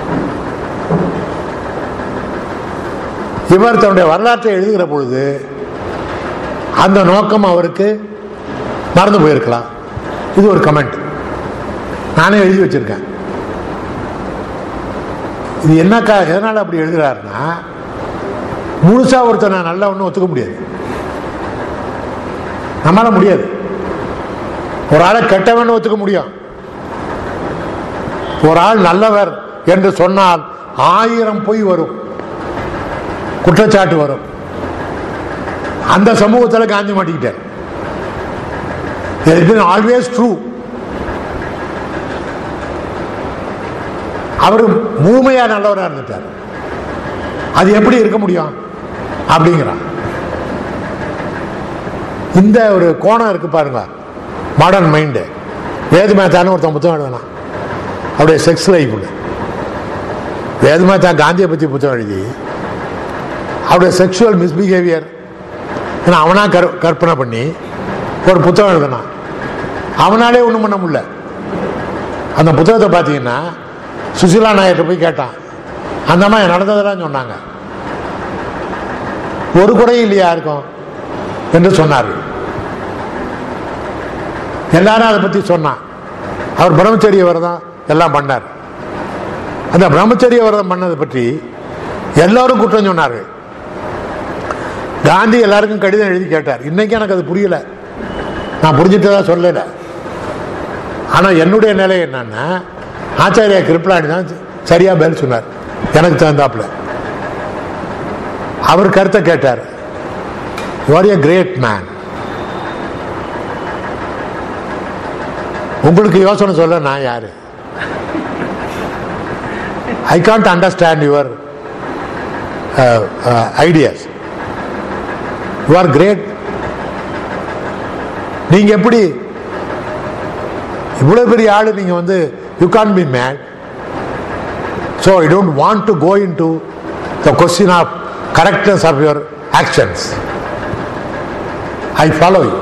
S1: இவர் தன்னுடைய வரலாற்றை எழுதுகிற பொழுது அந்த நோக்கம் அவருக்கு மறந்து போயிருக்கலாம் இது ஒரு கமெண்ட் நானே எழுதி வச்சிருக்கேன் இது என்னக்கா எதனால அப்படி எழுதுறாருன்னா முழுசா ஒருத்தர் நான் நல்லா ஒன்றும் ஒத்துக்க முடியாது நம்மளால முடியாது ஒரு ஆளை கெட்டவன் ஒத்துக்க முடியும் ஒரு ஆள் நல்லவர் என்று சொன்னால் ஆயிரம் பொய் வரும் குற்றச்சாட்டு வரும் அந்த சமூகத்தில் காந்தி மாட்டிக்கிட்டார் ஆல்வேஸ் ட்ரூ அவர் முழுமையா நல்லவராக இருந்துட்டார் அது எப்படி இருக்க முடியும் அப்படிங்கிறான் இந்த ஒரு கோணம் இருக்கு பாருங்க மாடர்ன் மைண்டு வேது மேத்தான்னு ஒருத்தன் புத்தகம் எழுதலாம் அவருடைய செக்ஸ் லைஃப்னு வேது மேத்தா காந்தியை பற்றி புத்தகம் எழுதி அவருடைய செக்ஷுவல் மிஸ்பிஹேவியர் அவனா கற் கற்பனை பண்ணி ஒரு புத்தகம் எழுதினான் அவனாலே ஒன்றும் பண்ண முடியல அந்த புத்தகத்தை பார்த்தீங்கன்னா சுசிலா நாயர்கிட்ட போய் கேட்டான் அந்த அம்மா நடந்ததெல்லாம் சொன்னாங்க ஒரு குறையும் இல்லையா இருக்கும் என்று சொன்னார்கள் எல்லாரும் அதை பற்றி சொன்னான் அவர் பிரம்மச்சரிய விரதம் எல்லாம் பண்ணார் அந்த பிரம்மச்சரிய விரதம் பண்ணதை பற்றி எல்லாரும் குற்றம் சொன்னார்கள் காந்தி எல்லாருக்கும் கடிதம் எழுதி கேட்டார் இன்னைக்கு எனக்கு அது புரியல நான் புரிஞ்சுட்டு தான் சொல்லல ஆனா என்னுடைய நிலை என்னன்னா ஆச்சாரியா கிருப்லானி தான் சரியா பதில் சொன்னார் எனக்கு தகுந்தாப்புல அவர் கருத்தை கேட்டார் யூஆர் ஏ கிரேட் மேன் உங்களுக்கு யோசனை சொல்ல நான் யாரு I can't understand your ideas you are great நீங்க எப்படி இவ்வளவு பெரிய ஆளு நீங்க வந்து you can be made so I don't want to go into the question of correctness of your actions I follow you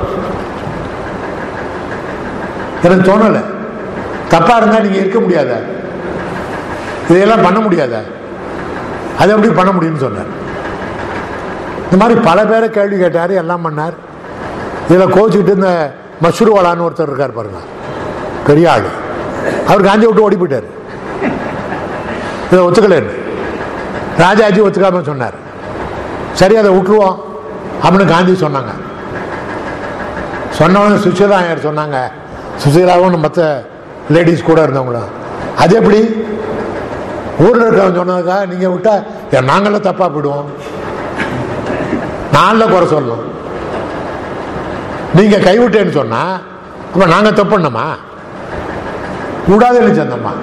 S1: எனக்கு தோணலை தப்பா இருந்தா நீங்க இருக்க முடியாத இதையெல்லாம் பண்ண முடியாத அது எப்படி பண்ண முடியும்னு சொன்னார் இந்த மாதிரி பல பேரை கேள்வி கேட்டார் எல்லாம் பண்ணார் இதில் கோச்சிக்கிட்டு இந்த மஷ்ரூவாலான்னு ஒருத்தர் இருக்கார் பாருங்க பெரிய ஆள் அவர் காந்தி விட்டு ஓடி போயிட்டார் இதை ஒத்துக்கலன்னு ராஜாஜி ஒத்துக்காம சொன்னார் சரி அதை விட்டுருவோம் அப்படின்னு காந்தி சொன்னாங்க சொன்னவங்க சுஷீலா ஐயர் சொன்னாங்க சுசீலாவும் மற்ற லேடிஸ் கூட இருந்தவங்களும் அது எப்படி ஊரில் இருக்கிறவங்க சொன்னதுக்கா நீங்கள் விட்டா ஏன் நாங்களாம் தப்பாக போயிடுவோம் நாளில் குறை சொல்லணும் நீங்கள் கைவிட்டேன்னு சொன்னா அப்போ நாங்கள் தப்பு பண்ணோமா கூடாதுன்னு சொன்னோமா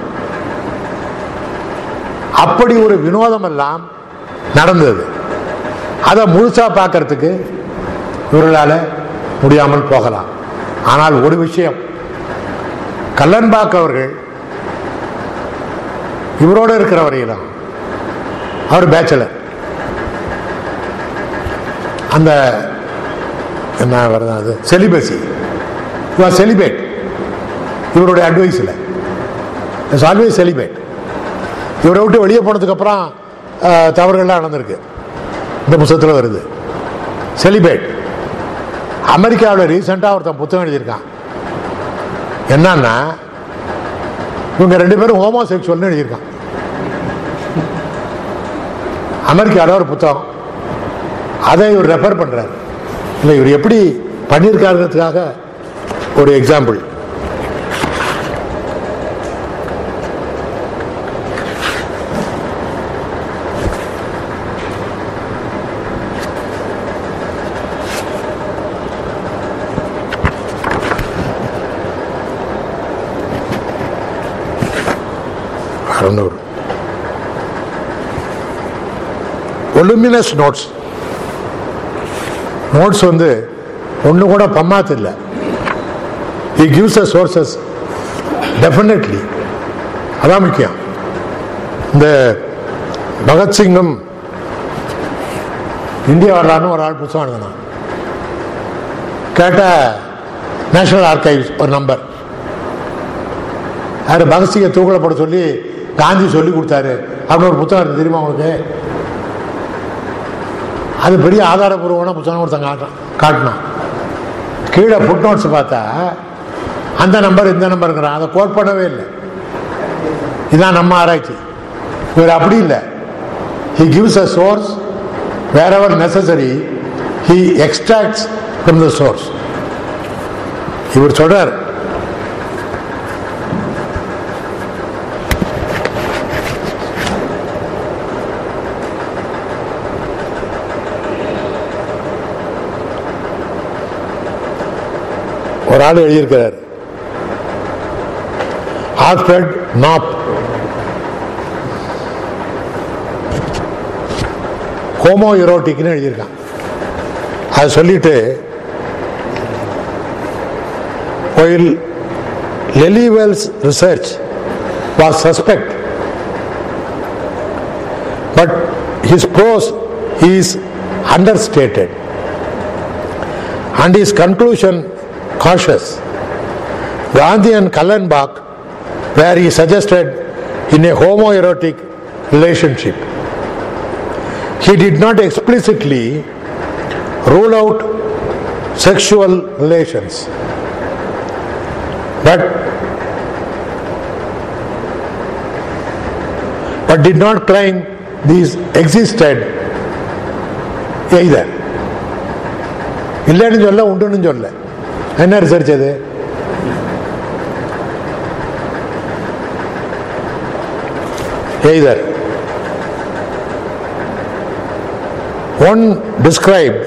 S1: அப்படி ஒரு வினோதம் எல்லாம் நடந்தது அதை முழுசா பார்க்கறதுக்கு இவர்களால் முடியாமல் போகலாம் ஆனால் ஒரு விஷயம் கல்லன்பாக் அவர்கள் இவரோட இருக்கிற வரையிலும் அவர் பேச்சலர் அந்த என்ன வருது அது செலிபசி செலிபேட் இவருடைய அட்வைஸில் இட்ஸ் ஆல்வேஸ் செலிபேட் இவரை விட்டு வெளியே போனதுக்கப்புறம் தவறுகள்லாம் நடந்திருக்கு இந்த புத்தகத்தில் வருது செலிபேட் அமெரிக்காவில் ரீசெண்டாக ஒருத்தன் புத்தகம் எழுதியிருக்கான் என்னன்னா இவங்க ரெண்டு பேரும் ஹோமோ செக்ஷுவல்னு எழுதியிருக்கான் அமெரிக்காவில் ஒரு புத்தகம் அதை இவர் ரெஃபர் பண்றார் இல்லை இவர் எப்படி பண்ணியிருக்காருங்கிறதுக்காக ஒரு எக்ஸாம்பிள் அறுநூறு ஒலுமினஸ் நோட்ஸ் நோட்ஸ் வந்து ஒன்று கூட பம்மாத்து இல்லை he gives us sources definitely அதான் முக்கியம் இந்த பகத்சிங்கும் இந்தியா வரலான்னு ஒரு ஆள் புத்தகம் எழுதினான் கேட்ட நேஷனல் ஆர்கைவ்ஸ் ஒரு நம்பர் யார் பகத்சிங்கை தூக்கில் போட சொல்லி காந்தி சொல்லி கொடுத்தாரு அப்படின்னு ஒரு புத்தகம் இருக்கு தெரியுமா உங்களுக்கு அது பெரிய ஆதாரபூர்வமான புத்தகம் ஒருத்தன் காட்டான் காட்டினான் கீழே ஃபுட் நோட்ஸ் பார்த்தா அந்த நம்பர் இந்த நம்பருங்கிறான் அதை கோட் பண்ணவே இல்லை இதான் நம்ம ஆராய்ச்சி இவர் அப்படி இல்லை he gives a source wherever necessary he extracts from the source இவர் சொல்றார் ஒரு ஆள் எழுதியிருக்கிறார் ஆல்ஃபிரட் நாப் ஹோமோ யூரோட்டிக்னு எழுதியிருக்கான் அதை சொல்லிட்டு while Lelyvel's research was suspect, but his prose is understated and his conclusion cautious. Gandhi and Kallenbach, where he suggested in a homoerotic relationship. He did not explicitly rule out sexual relations, but but did not claim these existed either. இல்லைன்னு சொல்ல உண்டுன்னு சொல்ல என்ன research அது either one described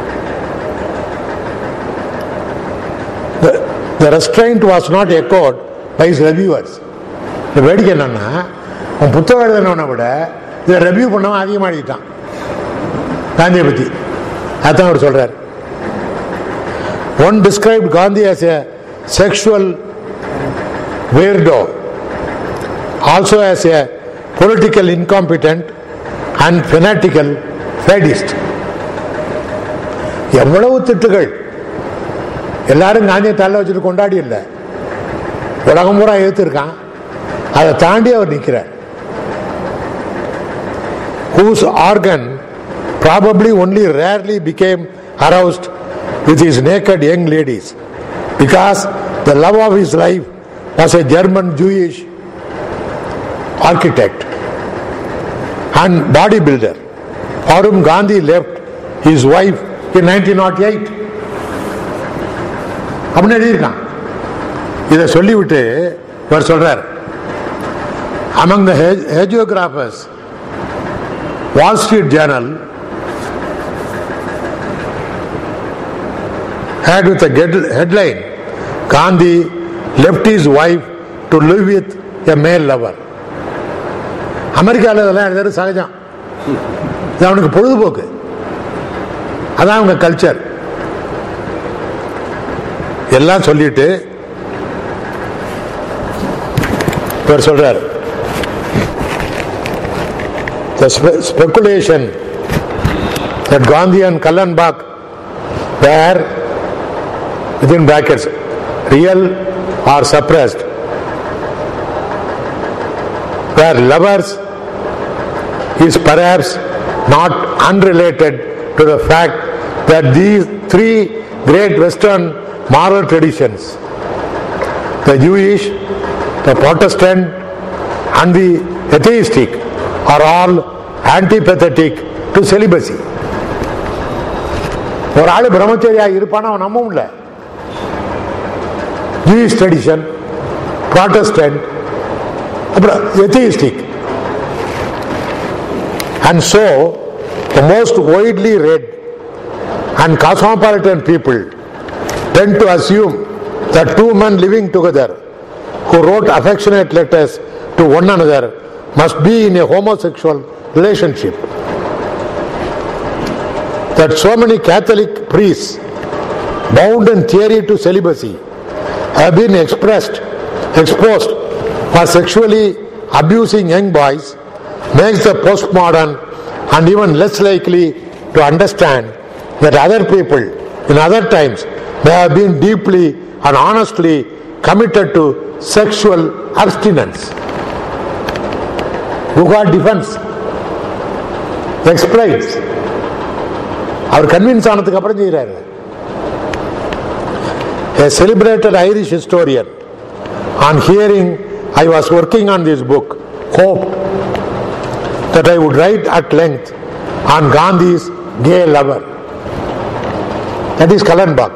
S1: the, the restraint was not echoed by his reviewers இந்த வேடிக்கை என்னன்னா அவன் புத்தகம் எழுதினவனை விட இதை ரெவ்யூ பண்ணவன் அதிகமாக எழுதிட்டான் காந்தியை பற்றி அதான் அவர் சொல்றார் one describe Gandhi as a sexual weirdo also as a political incompetent and fanatical sadist எவ்வளவு திட்டுகள் எல்லாரும் காந்தியை தள்ள வச்சுட்டு கொண்டாடி இல்லை உலகம் பூரா எதிர்த்திருக்கான் அதை தாண்டி அவர் நிற்கிறார் whose organ probably only rarely became aroused with his naked young ladies because the love of his life was a German Jewish architect and bodybuilder for whom Gandhi left his wife in 1908 அப்படின்னு எழுதியிருக்கான் இதை சொல்லிவிட்டு இவர் சொல்றார் among the hagiographers Wall Street Journal had with a get- headline Gandhi left his wife to live with a male lover. அமெரிக்காவில் இதெல்லாம் எழுதுறது சகஜம் இது அவனுக்கு பொழுதுபோக்கு அதான் அவங்க கல்ச்சர் எல்லாம் சொல்லிட்டு இவர் சொல்றார் the spe- speculation that Gandhi and Kallenbach were within brackets real or suppressed were lovers is perhaps not unrelated to the fact that these three great Western moral traditions the Jewish, the Protestant, and the atheistic are all antipathetic to celibacy. ஒரு ஆள் பிரம்மச்சரியா இருப்பான அவன் நம்பவும் இல்லை Jewish tradition Protestant அப்புறம் atheistic and so the most widely read and cosmopolitan people tend to assume that two men living together who wrote affectionate letters to one another must be in a homosexual relationship. That so many Catholic priests bound in theory to celibacy have been expressed, exposed for sexually abusing young boys makes the postmodern and even less likely to understand that other people in other times may have been deeply and honestly committed to sexual abstinence. Who got defense? Explains. அவர் convince ஆனதுக்கு அப்புறம் செய்கிறாரு A celebrated Irish historian, on hearing I was working on this book, hoped that I would write at length on Gandhi's gay lover. That is Kallenbach.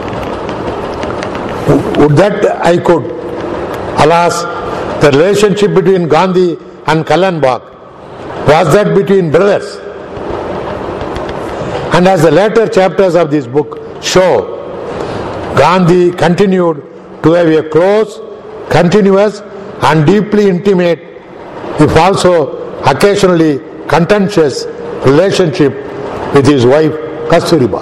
S1: Would that I could. Alas, the relationship between Gandhi and Kallenbach was that between brothers. And as the later chapters of this book show, Gandhi continued to have a close, continuous, and deeply intimate, if also occasionally contentious, relationship with his wife Kasturiba.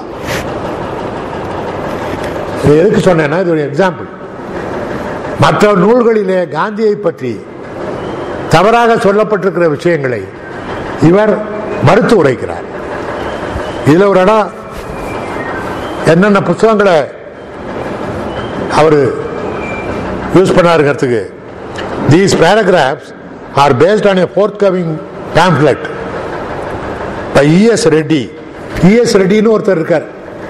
S1: இது எதுக்கு சொன்னேன்னா இது ஒரு example மற்ற நூல்களிலே காந்தியை பற்றி தவறாக சொல்லப்பட்டிருக்கிற விஷயங்களை இவர் மறுத்து உரைக்கிறார் இதுல ஒரு இடம் என்னென்ன புத்தகங்களை அவர் யூஸ் பண்ணாருங்கிறதுக்கு these paragraphs are based on a forthcoming pamphlet by E S Reddy E S ரெட்டின்னு ஒருத்தர் இருக்கார்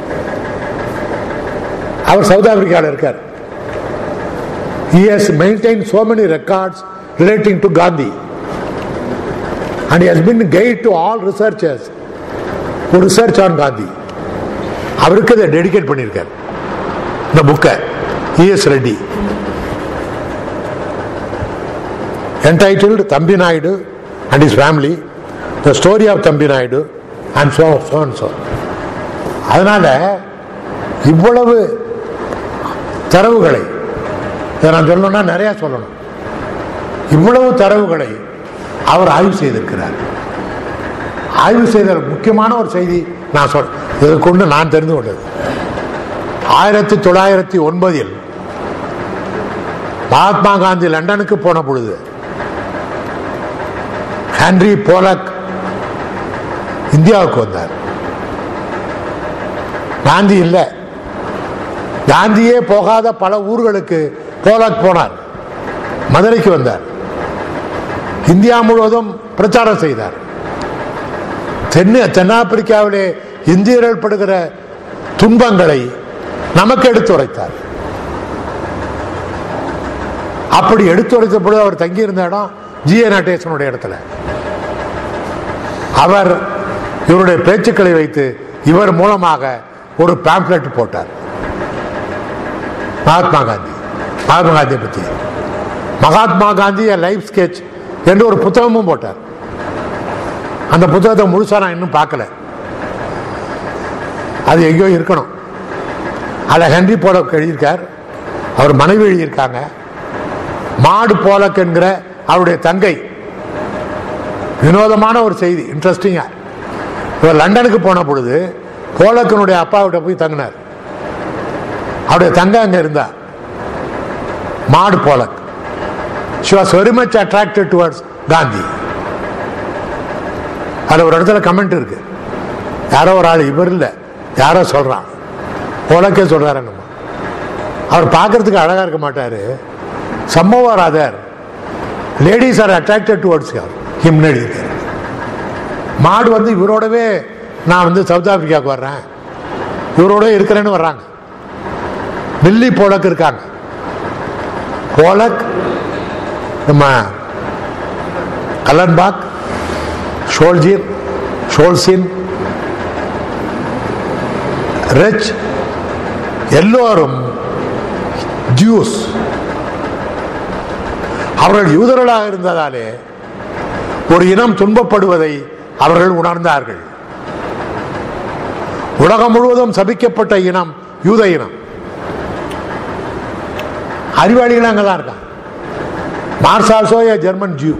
S1: அவர் சவுத் ஆப்பிரிக்காவில் இருக்கார் he has maintained so many records relating to Gandhi and he has been guide to all researchers who research on Gandhi அவருக்கு அதை dedicate பண்ணியிருக்கார் இந்த புக்கை E S Reddy entitled Thambi Naidu and his family, the story of Thambi Naidu and so so and so. அதனால இவ்வளவு தரவுகளை இதை நான் சொல்லணும்னா நிறைய சொல்லணும் இவ்வளவு தரவுகளை அவர் ஆய்வு செய்திருக்கிறார் ஆய்வு செய்த முக்கியமான ஒரு செய்தி நான் சொல் இதை கொண்டு நான் தெரிந்து கொண்டது ஆயிரத்தி தொள்ளாயிரத்தி ஒன்பதில் மகாத்மா காந்தி லண்டனுக்கு போன பொழுது ஹென்ரி போலக் இந்தியாவுக்கு வந்தார் காந்தி இல்லை காந்தியே போகாத பல ஊர்களுக்கு போலக் போனார் மதுரைக்கு வந்தார் இந்தியா முழுவதும் பிரச்சாரம் செய்தார் தென் தென்னாப்பிரிக்காவிலே இந்தியர்கள் படுகிற துன்பங்களை நமக்கு எடுத்துரைத்தார் அப்படி எடுத்துரைத்த பொழுது அவர் தங்கியிருந்த இடம் ஜி ஏ நடேசனுடைய இடத்துல அவர் இவருடைய பேச்சுக்களை வைத்து இவர் மூலமாக ஒரு பேம்ப்ளெட் போட்டார் மகாத்மா காந்தி மகாத்மா காந்தியை பற்றி மகாத்மா காந்தி லைஃப் ஸ்கெச் என்று ஒரு புத்தகமும் போட்டார் அந்த புத்தகத்தை முழுசா நான் இன்னும் பார்க்கல அது எங்கேயோ இருக்கணும் அதில் ஹென்ரி போலக் எழுதியிருக்கார் அவர் மனைவி எழுதியிருக்காங்க மாடு போலக் என்கிற அவருடைய தங்கை வினோதமான ஒரு செய்தி இன்ட்ரெஸ்டிங்கா இவர் லண்டனுக்கு போன பொழுது போலக்கனுடைய அப்பாவிட்ட போய் தங்கினார் அவருடைய தங்கை அங்க இருந்தா Maud Polak she was very much attracted towards Gandhi அதில் ஒரு இடத்துல கமெண்ட் இருக்கு யாரோ ஒரு ஆள் இவர் இல்லை யாரோ சொல்றான் போலக்கே சொல்றாரு நம்ம அவர் பார்க்கறதுக்கு அழகா இருக்க மாட்டாரு some more other ladies are attracted towards ஹிம்னு எழுதியிருக்காரு மாடு வந்து இவரோடவே நான் வந்து சவுத் ஆப்பிரிக்காவுக்கு வர்றேன் இவரோட இருக்கிறேன்னு வர்றாங்க மில்லி போலக் இருக்காங்க போலக் நம்ம கலன்பாக் ஷோல்ஜீர் ஷோல்சின் ரெச் எல்லோரும் ஜூஸ் அவர்கள் யூதர்களாக இருந்ததாலே ஒரு இனம் துன்பப்படுவதை அவர்கள் உணர்ந்தார்கள் உலகம் முழுவதும் சபிக்கப்பட்ட இனம் யூத இனம் அறிவாளிகள் அங்கதான் இருக்கான் Marx also a German Jew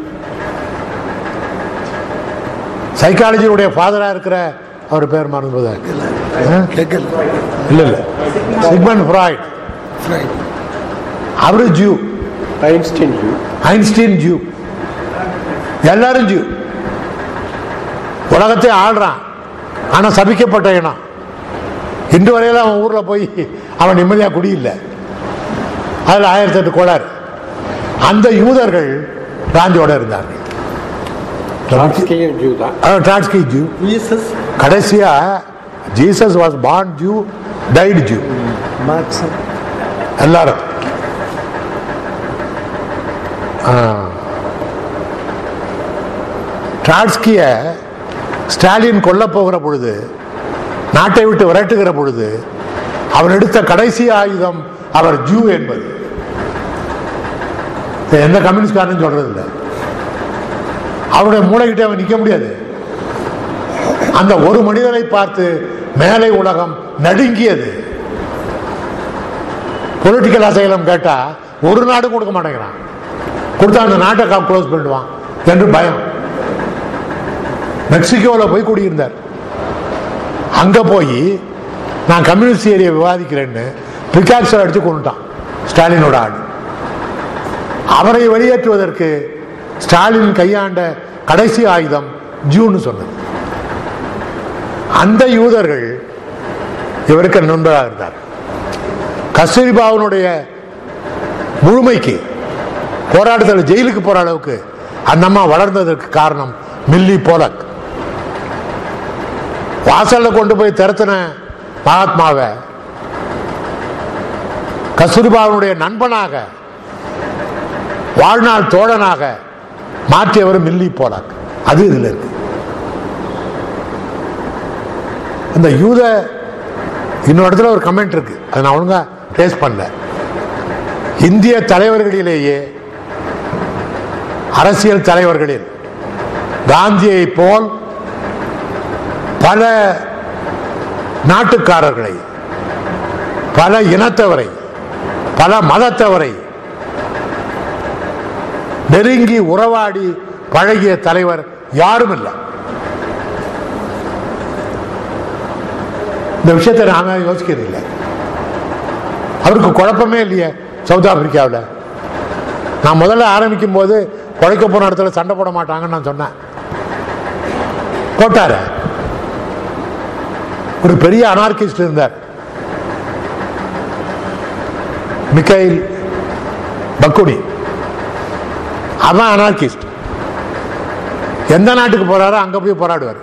S1: சைக்காலஜியுடைய ஃபாதரா இருக்கிற அவர் பேர் மறந்து
S2: ஹெகல்
S1: இல்ல இல்ல சிக்மன் ஃப்ராய்ட்
S2: ஃப்ரைட்
S1: அவரு Jew
S3: Einstein Jew
S1: Einstein Jew எல்லாரும் ஜியூ உலகத்தை ஆள்றான் ஆனா சபிக்கப்பட்ட இனம் இன்று வரையில அவன் ஊர்ல போய் அவன் நிம்மதியா குடியில்லை அதுல ஆயிரத்தி எட்டு கோளாறு அந்த யூதர்கள் ராஞ்சியோட இருந்தார்கள்
S3: ட்ராட்ஸ்கியும் ஜூ தான்
S1: டிரான்ஸ்கி ஜூ
S2: ஜீசஸ்
S1: கடைசியா Jesus was born Jew died Jew
S2: மார்க்சன்
S1: எல்லாரும் ட்ராட்ஸ்கிய ஸ்டாலின் கொல்ல போகிற பொழுது நாட்டை விட்டு விரட்டுகிற பொழுது அவர் எடுத்த கடைசி ஆயுதம் அவர் ஜூ என்பது இதை எந்த கம்யூனிஸ்ட்காரனும் சொல்றது இல்லை அவருடைய மூளைகிட்ட அவன் நிக்க முடியாது அந்த ஒரு மனிதனை பார்த்து மேலை உலகம் நடுங்கியது பொலிட்டிக்கல் அசைலம் கேட்டா ஒரு நாடு கொடுக்க மாட்டேங்கிறான் கொடுத்தா அந்த நாட்டை க்ளோஸ் பண்ணிடுவான் என்று பயம் மெக்சிகோவில் போய் குடியிருந்தார் அங்க போய் நான் கம்யூனிஸ்ட் ஏரியா விவாதிக்கிறேன்னு பிகாக்ஸர் அடிச்சு கொண்டுட்டான் ஸ்டாலினோட ஆள் அவரை வெளியேற்றுவதற்கு ஸ்டாலின் கையாண்ட கடைசி ஆயுதம் ஜூன் சொன்னது அந்த யூதர்கள் இவருக்கு நண்பராக இருந்தார் கஸ்தூரிபாவனுடைய முழுமைக்கு போராட்டத்தில் ஜெயிலுக்கு போற அளவுக்கு அந்த அம்மா வளர்ந்ததற்கு காரணம் மில்லி போலக் வாசல்ல கொண்டு போய் திறத்தின மகாத்மாவை கஸ்தூரிபாவனுடைய நண்பனாக வாழ்நாள் தோழனாக மாற்றியவர் மில்லி போலாக் அது இதுல இருக்கு இந்த யூத இன்னொரு இடத்துல ஒரு கமெண்ட் இருக்கு அதை நான் ஒழுங்கா ட்ரேஸ் பண்ணல இந்திய தலைவர்களிலேயே அரசியல் தலைவர்களில் காந்தியை போல் பல நாட்டுக்காரர்களை பல இனத்தவரை பல மதத்தவரை நெருங்கி உறவாடி பழகிய தலைவர் யாரும் இல்லை இந்த விஷயத்தை நாம யோசிக்கிறது இல்லை அவருக்கு குழப்பமே இல்லையே சவுத் ஆப்பிரிக்காவில் நான் முதல்ல ஆரம்பிக்கும் போது குழைக்க போன இடத்துல சண்டை போட மாட்டாங்கன்னு நான் சொன்னேன் போட்டாரு ஒரு பெரிய அனார்கிஸ்ட் இருந்தார் மிக்கைல் பக்குனி அவன் அனார்கிஸ்ட் எந்த நாட்டுக்கு போறாரோ அங்க போய் போராடுவார்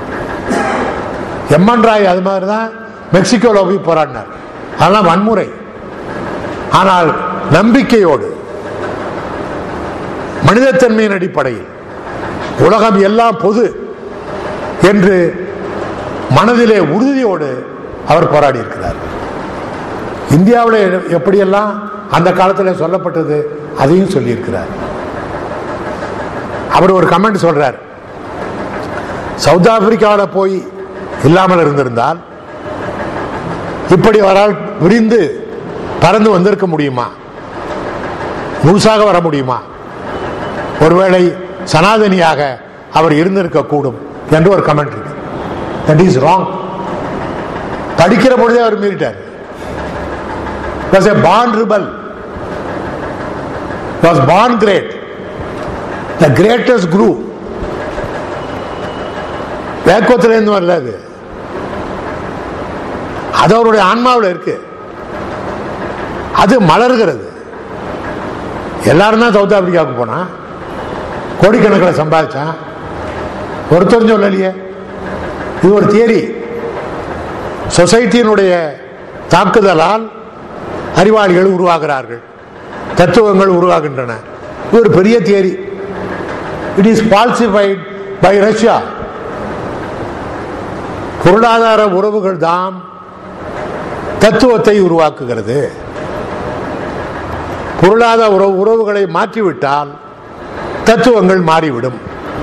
S1: எம்என் ராய் அது மாதிரி தான் மெக்சிகோவில் போய் போராடினார் அதெல்லாம் வன்முறை ஆனால் நம்பிக்கையோடு மனிதத்தன்மையின் அடிப்படையில் உலகம் எல்லாம் பொது என்று மனதிலே உறுதியோடு அவர் போராடி இருக்கிறார் இந்தியாவில் எப்படியெல்லாம் அந்த காலத்தில் சொல்லப்பட்டது அதையும் சொல்லியிருக்கிறார் அவர் ஒரு கமெண்ட் சொல்றார் சவுத் ஆப்பிரிக்காவில் போய் இல்லாமல் இருந்திருந்தால் இப்படி வரால் விரிந்து பறந்து வந்திருக்க முடியுமா முழுசாக வர முடியுமா ஒருவேளை சனாதனியாக அவர் இருந்திருக்க கூடும் என்று ஒரு கமெண்ட் இருக்கு தட் இஸ் ராங் படிக்கிற பொழுதே அவர் மீறிட்டார் was a born rebel was born great the greatest grew வேக்கத்திலிருந்து வரல அது அது அவருடைய ஆன்மாவில் இருக்கு அது மலர்கிறது எல்லாரும் தான் சவுத் ஆப்பிரிக்காவுக்கு போனா கோடிக்கணக்கில் சம்பாதிச்சான் ஒருத்தரும் சொல்லலையே இது ஒரு தியரி சொசைட்டியினுடைய தாக்குதலால் அறிவாளிகள் உருவாகிறார்கள் தத்துவங்கள் உருவாகின்றன இது ஒரு பெரிய theory it is falsified by Russia பொருளாதார உறவுகள் தாம் தத்துவத்தை உருவாக்குகிறது பொருளாதார உறவு உறவுகளை மாற்றிவிட்டால் தத்துவங்கள் மாறிவிடும்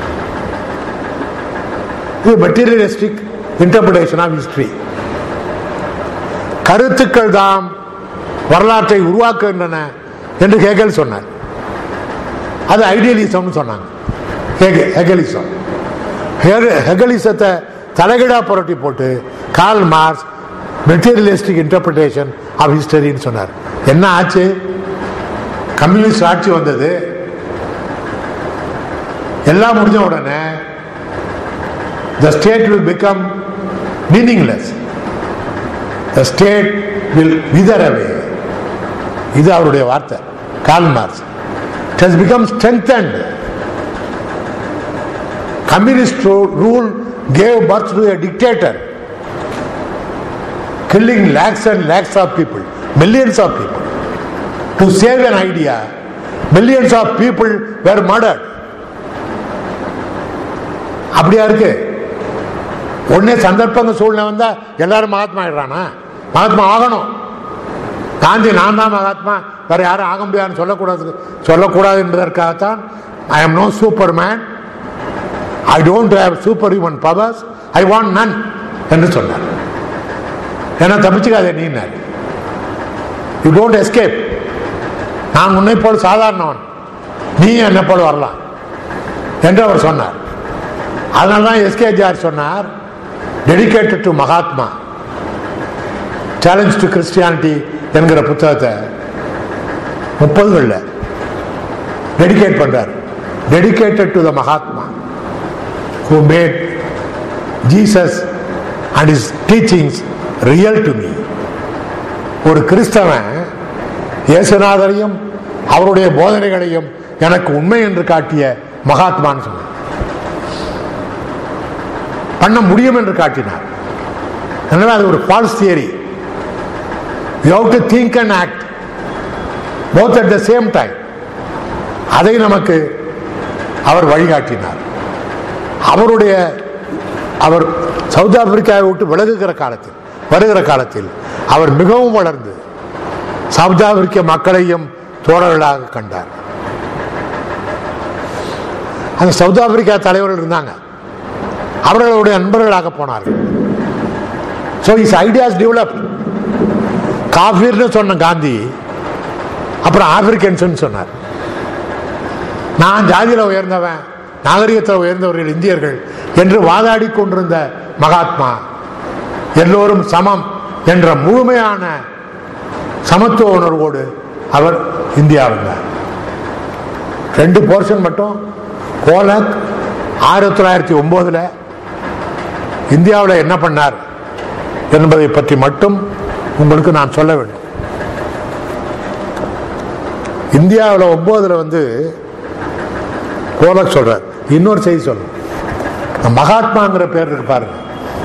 S1: இது மெட்டீரியலிஸ்டிக் இன்டர்பிரேஷன் ஆஃப் ஹிஸ்டரி கருத்துக்கள் தாம் வரலாற்றை உருவாக்குகின்றன என்று ஹேகல் சொன்னார் அது ஐடியலிசம்னு சொன்னாங்க ஹெக- ஹெகலிசம் ஹெக- ஹெகலிசத்தை தலைகீழா புரட்டி போட்டு Karl Marx materialistic interpretation of ஹிஸ்டரின்னு சொன்னார் என்ன ஆச்சு கம்யூனிஸ்ட் ஆட்சி வந்தது எல்லாம் முடிஞ்ச உடனே the state will become meaningless the state will wither away இது அவருடைய வார்த்தை Karl Marx it has become strengthened communist ru- rule gave birth to a dictator killing lakhs and lakhs of people millions of people to save an idea millions of people were murdered அப்படியா இருக்கு உடனே சந்தர்ப்பங்க சூழ்நிலை வந்தா எல்லாரும் மகாத்மா ஆயிடுறானா மகாத்மா ஆகணும் காந்தி நான் தான் மகாத்மா வேற யாரும் ஆக முடியாதுன்னு சொல்லக்கூடாது சொல்லக்கூடாது என்பதற்காகத்தான் I am no super man I don't have super human powers I want none என்று சொன்னார் ஏன்னா தப்பிச்சுக்காதே நீனார் யூ டோன்ட் எஸ்கேப் நான் உன்னை போல் சாதாரணவன் நீ என்னை போல் வரலாம் என்று அவர் சொன்னார் அதனால தான் எஸ்கே ஜார் சொன்னார் dedicated to Mahatma challenge to Christianity என்கிற புத்தகத்தை முப்பதுகளில் டெடிகேட் பண்றார் dedicated to the Mahatma who made Jesus and is teachings real to me ஒரு கிறிஸ்தவன் இயேசுநாதரையும் அவருடைய போதனைகளையும் எனக்கு உண்மை என்று காட்டிய மகாத்மான்னு சொன்னார் பண்ண முடியும் என்று காட்டினார் எனவே அது ஒரு false theory you have to think and act both at the same time அதை நமக்கு அவர் வழிகாட்டினார் அவருடைய அவர் சவுத் ஆப்பிரிக்காவை விட்டு விலகுகிற காலத்தில் வருகிற காலத்தில் அவர் மிகவும் வளர்ந்து சவுத் ஆப்பிரிக்க மக்களையும் தோழர்களாக கண்டார் அந்த சவுத் ஆப்பிரிக்கா தலைவர்கள் இருந்தாங்க அவர்களுடைய நண்பர்களாக போனார்கள் ஸோ இஸ் ஐடியாஸ் டெவலப் காஃபீர்னு சொன்ன காந்தி அப்புறம் ஆப்பிரிக்கன்ஸ் சொன்னார் நான் ஜாதியில் உயர்ந்தவன் நாகரிகத்தில் உயர்ந்தவர்கள் இந்தியர்கள் என்று வாதாடி கொண்டிருந்த மகாத்மா எல்லோரும் சமம் என்ற முழுமையான சமத்துவ உணர்வோடு அவர் இந்தியா வந்தார் ரெண்டு போர்ஷன் மட்டும் கோலக் ஆயிரத்தி தொள்ளாயிரத்தி ஒன்பதுல இந்தியாவில் என்ன பண்ணார் என்பதை பற்றி மட்டும் உங்களுக்கு நான் சொல்ல வேண்டும் இந்தியாவில் ஒன்பதுல வந்து கோலக் சொல்றார் இன்னொரு செய்தி சொல்ல மகாத்மாங்கிற பேர் இருக்கு பாருங்க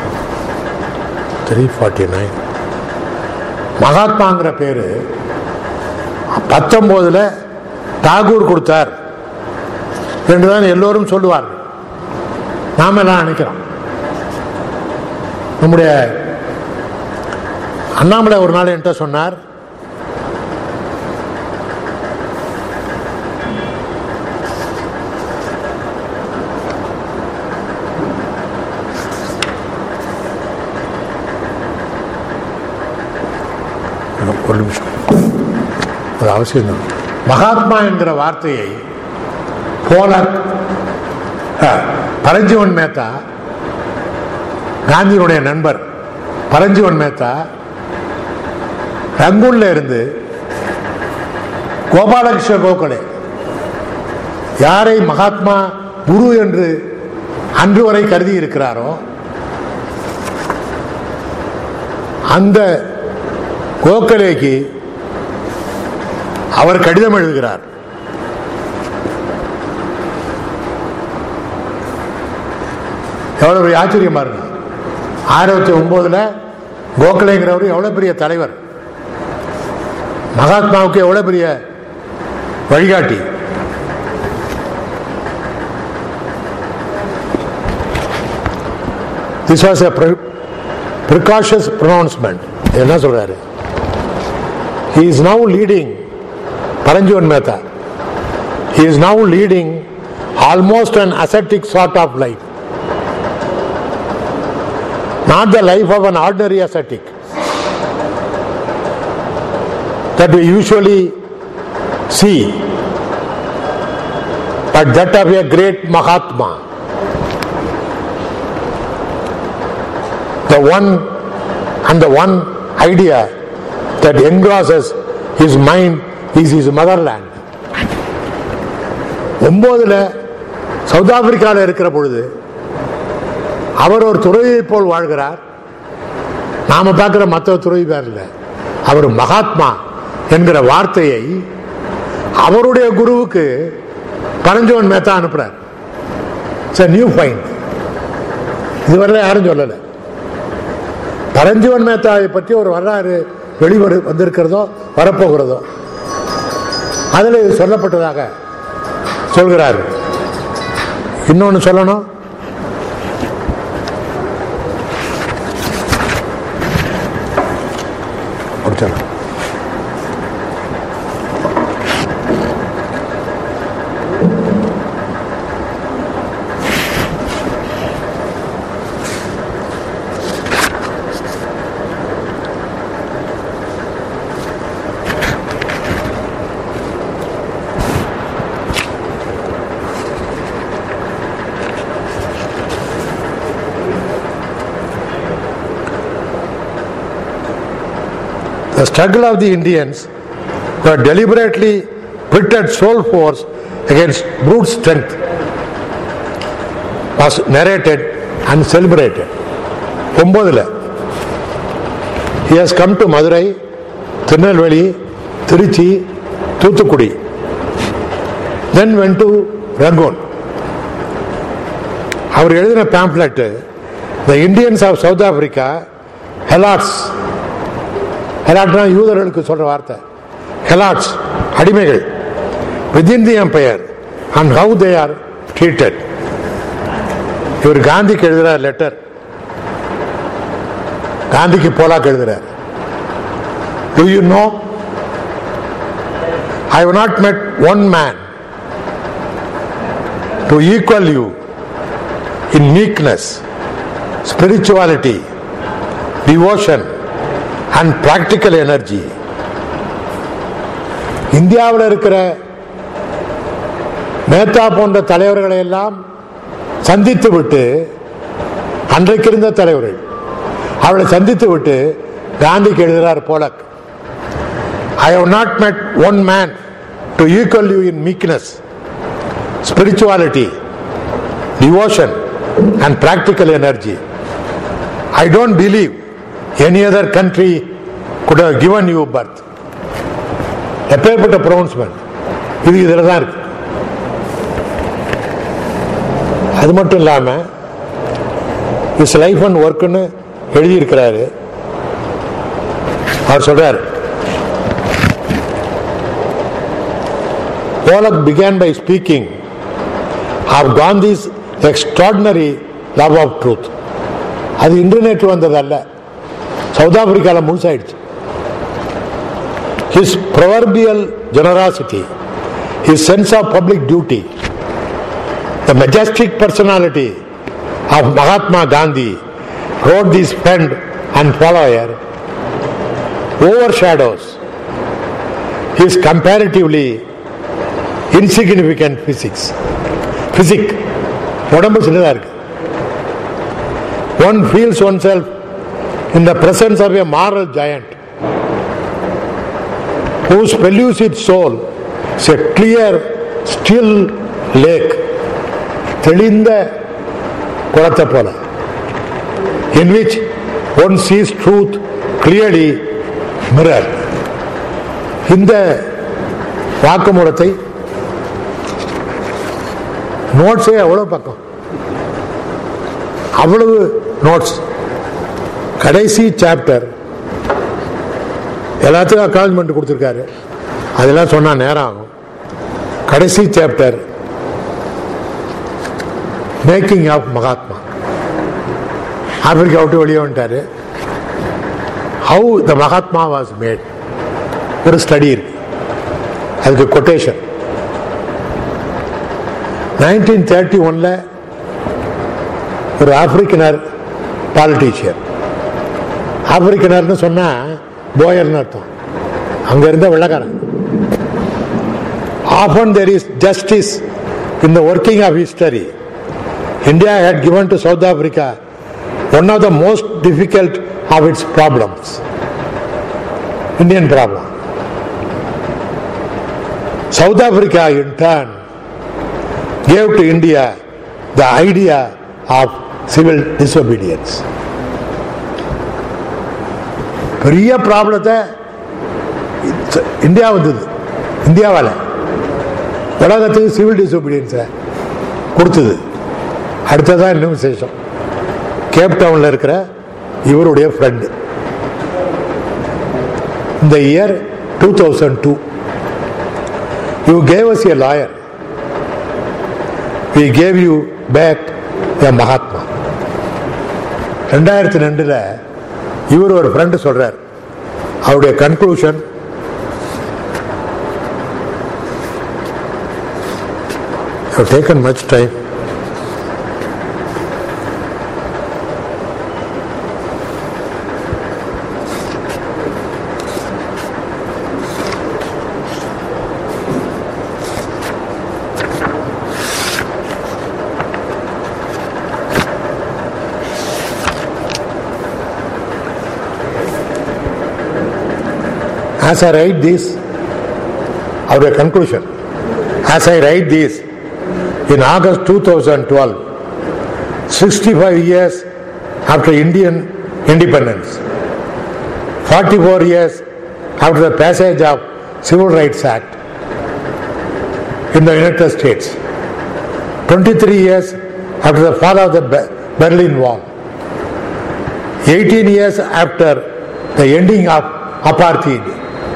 S1: த்ரீ ஃபார்ட்டி நைன் மகாத்மாங்கிற பேரு பத்தொன்பதுல தாகூர் கொடுத்தார் என்று தான் எல்லோரும் சொல்லுவார்கள் நாம எல்லாம் நினைக்கிறோம் நம்முடைய அண்ணாமலை ஒரு நாள் என்கிட்ட சொன்னார் ஒரு நிமிஷம் அது அவசியம் தான் மகாத்மா என்கிற வார்த்தையை போலக் அஹ், பரஞ்சீவன் மேத்தா காந்தியினுடைய நண்பர் பரஞ்சீவன் மேத்தா ரங்கூன்ல இருந்து கோபாலகிருஷ்ண கோகலே யாரை மகாத்மா குரு என்று அன்று வரை கருதி இருக்கிறாரோ அந்த கோகலேக்கு அவர் கடிதம் எழுதுகிறார் எவ்வளவு பெரிய ஆச்சரியம் பாருங்க ஆயிரத்தி ஒன்பதுல கோகலேங்கிறவர் எவ்வளவு பெரிய தலைவர் மகாத்மாவுக்கு எவ்வளவு பெரிய வழிகாட்டி this was a precocious pronouncement என்ன சொல்றாரு he is now leading Paranjivan Mehta he is now leading almost an ascetic sort of life not the life of an ordinary ascetic that we usually see but that of a great Mahatma. The one and the one idea that engrosses his mind is his motherland. ஒன்பதுல South ஆப்பிரிக்காவில் இருக்கிற பொழுது அவர் ஒரு துறையை போல் வாழ்கிறார் நாம பார்க்கிற மற்ற துறை பேர் இல்லை அவர் மகாத்மா என்கிற வார்த்தையை அவருடைய குருவுக்கு பரஞ்சோன் மேத்தா அனுப்புறார் நியூ ஃபைன் இதுவரை யாரும் சொல்லலை பரஞ்சோன் மேத்தாவை பற்றி ஒரு வரலாறு வெளிவரு வந்திருக்கிறதோ வரப்போகிறதோ அதில் இது சொல்லப்பட்டதாக சொல்கிறார் இன்னொன்று சொல்லணும் முடிச்சிடலாம் The struggle of the Indians were deliberately pit at soul force against brute strength was narrated and celebrated. ஒன்பதுல he has come to Madurai Tirunelveli Tiruchi Thoothukudi then went to Rangoon அவர் எழுதின pamphlet the Indians of South Africa helots ஹெலாட்னா யூதர்களுக்கு சொல்ற வார்த்தை helots அடிமைகள் within the empire and how they are treated இவர் காந்திக்கு எழுதுறார் லெட்டர் காந்திக்கு போலாக்கு எழுதுறார் do you know I have not met one man to equal you in meekness spirituality devotion and practical energy இந்தியாவில் இருக்கிற மேத்தா போன்ற தலைவர்களை எல்லாம் சந்தித்து விட்டு அன்றைக்கு இருந்த தலைவர்கள் அவளை சந்தித்து விட்டு காந்திக்கு எழுதுகிறார் Polak I have not met one man to equal you in meekness spirituality devotion and practical energy I don't believe any other country could have given you birth எப்பேற்பட்ட ப்ரொனவுன்ஸ்மெண்ட் இது இதில் தான் இருக்கு அது மட்டும் இல்லாமல் இஸ் லைஃப் அண்ட் ஒர்க்குன்னு எழுதியிருக்கிறாரு அவர் சொல்றார் Pollock began by speaking of Gandhi's extraordinary love of truth. அது இன்டர்நெட் வந்ததல்ல சவுத் ஆப்பிரிக்காவில் முழுசாயிடுச்சு his proverbial generosity, his sense of public duty, the majestic personality of Mahatma Gandhi, wrote this friend and follower, overshadows his comparatively insignificant physics. Physic, உடம்பு சின்னதா இருக்கு one feels oneself in the presence of a moral giant whose pellucid soul is a clear, still lake, தெளிந்த குளத்தை போல in which one sees truth clearly mirror இந்த வாக்குமூலத்தை நோட்ஸே எவ்வளவு பக்கம் அவ்வளவு நோட்ஸ் கடைசி சாப்டர் எல்லாத்துக்கும் அக்கால்மெண்ட் கொடுத்துருக்காரு அதெல்லாம் சொன்னா நேரம் ஆகும் கடைசி chapter making of Mahatma Africa விட்டு வெளியே வந்துட்டாரு how the Mahatma was made ஒரு ஸ்டடி இருக்கு அதுக்கு கொட்டேஷன் நைன்டீன் தேர்ட்டி ஒன்ல ஒரு ஆப்பிரிக்கனர் பாலிட்டிஷியன் ஆப்பிரிக்கனர்னு சொன்னா போயர்னு அர்த்தம் அங்க இருந்த வெள்ளக்காரன் often there is justice in the working of history, India had given to South Africa one of the most difficult of its problems. Indian problem. South Africa, in turn, gave to India the idea of civil disobedience. பெரிய ப்ராப்ளத்தை India வந்தது இந்தியாவால் உலகத்துக்கு civil டிசோபீடியன்ஸை கொடுத்தது அடுத்ததான் இன்னும் விசேஷம் gap டவுனில் இருக்கிற இவருடைய ஃப்ரெண்டு இந்த year two thousand two you gave us a lawyer we gave you back a Mahatma ரெண்டாயிரத்தி ரெண்டில் இவர் ஒரு ஃப்ரெண்டு சொல்றார் அவருடைய conclusion have taken much time. As I write this, our conclusion, as I write this, in August 2012, 65 years after Indian independence, 44 years after the passage of Civil Rights Act in the United States, 23 years after the fall of the Be- Berlin Wall, 18 years after the ending of apartheid,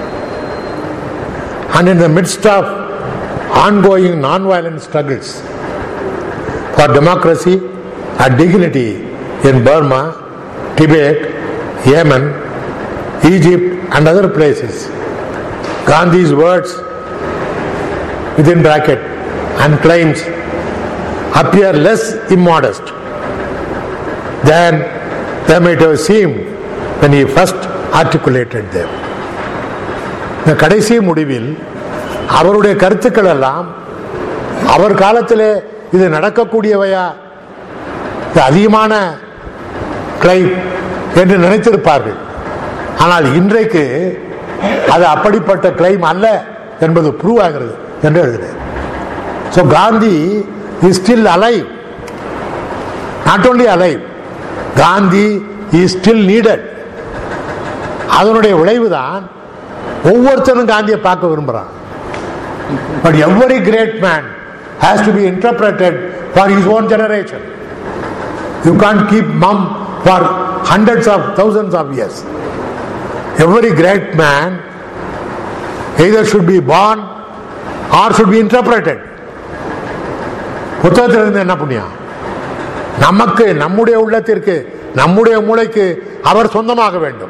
S1: and in the midst of ongoing non-violent struggles for democracy and dignity in Burma, Tibet, Yemen, Egypt and other places. Gandhi's words within bracket and claims appear less immodest than they might have seemed when he first articulated them. இந்த கடைசி முடிவில் அவருடைய கருத்துக்கள் எல்லாம் அவர் காலத்திலே இது நடக்கக்கூடியவையா இது அதிகமான கிளைம் என்று நினைத்திருப்பார்கள் ஆனால் இன்றைக்கு அது அப்படிப்பட்ட கிளைம் அல்ல என்பது ப்ரூவ் ஆகிறது என்று எழுதுகிறேன் so Gandhi is still alive not only alive Gandhi is still needed அதனுடைய விளைவுதான் ஒவ்வொருத்தரும் காந்தியை பார்க்க விரும்புகிறான் but every great man has to be interpreted for his own generation you can keep mum for hundreds of thousands of years every great man either should be born or should be interpreted புத்தகத்திலிருந்து என்ன புண்ணியம் நமக்கு நம்முடைய உள்ளத்திற்கு நம்முடைய மூளைக்கு அவர் சொந்தமாக வேண்டும்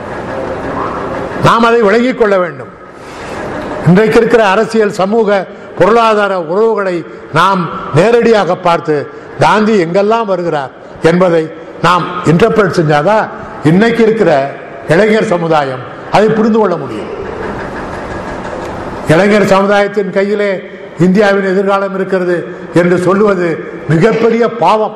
S1: நாம் அதை விளங்கிக் கொள்ள வேண்டும் இன்றைக்கு இருக்கிற அரசியல் சமூக பொருளாதார உறவுகளை நாம் நேரடியாக பார்த்து காந்தி எங்கெல்லாம் வருகிறார் என்பதை நாம் இன்டர்பிரட் செஞ்சாதான் இன்னைக்கு இருக்கிற இளைஞர் சமுதாயம் அதை புரிந்து கொள்ள முடியும் இளைஞர் சமுதாயத்தின் கையிலே இந்தியாவின் எதிர்காலம் இருக்கிறது என்று சொல்லுவது மிகப்பெரிய பாவம்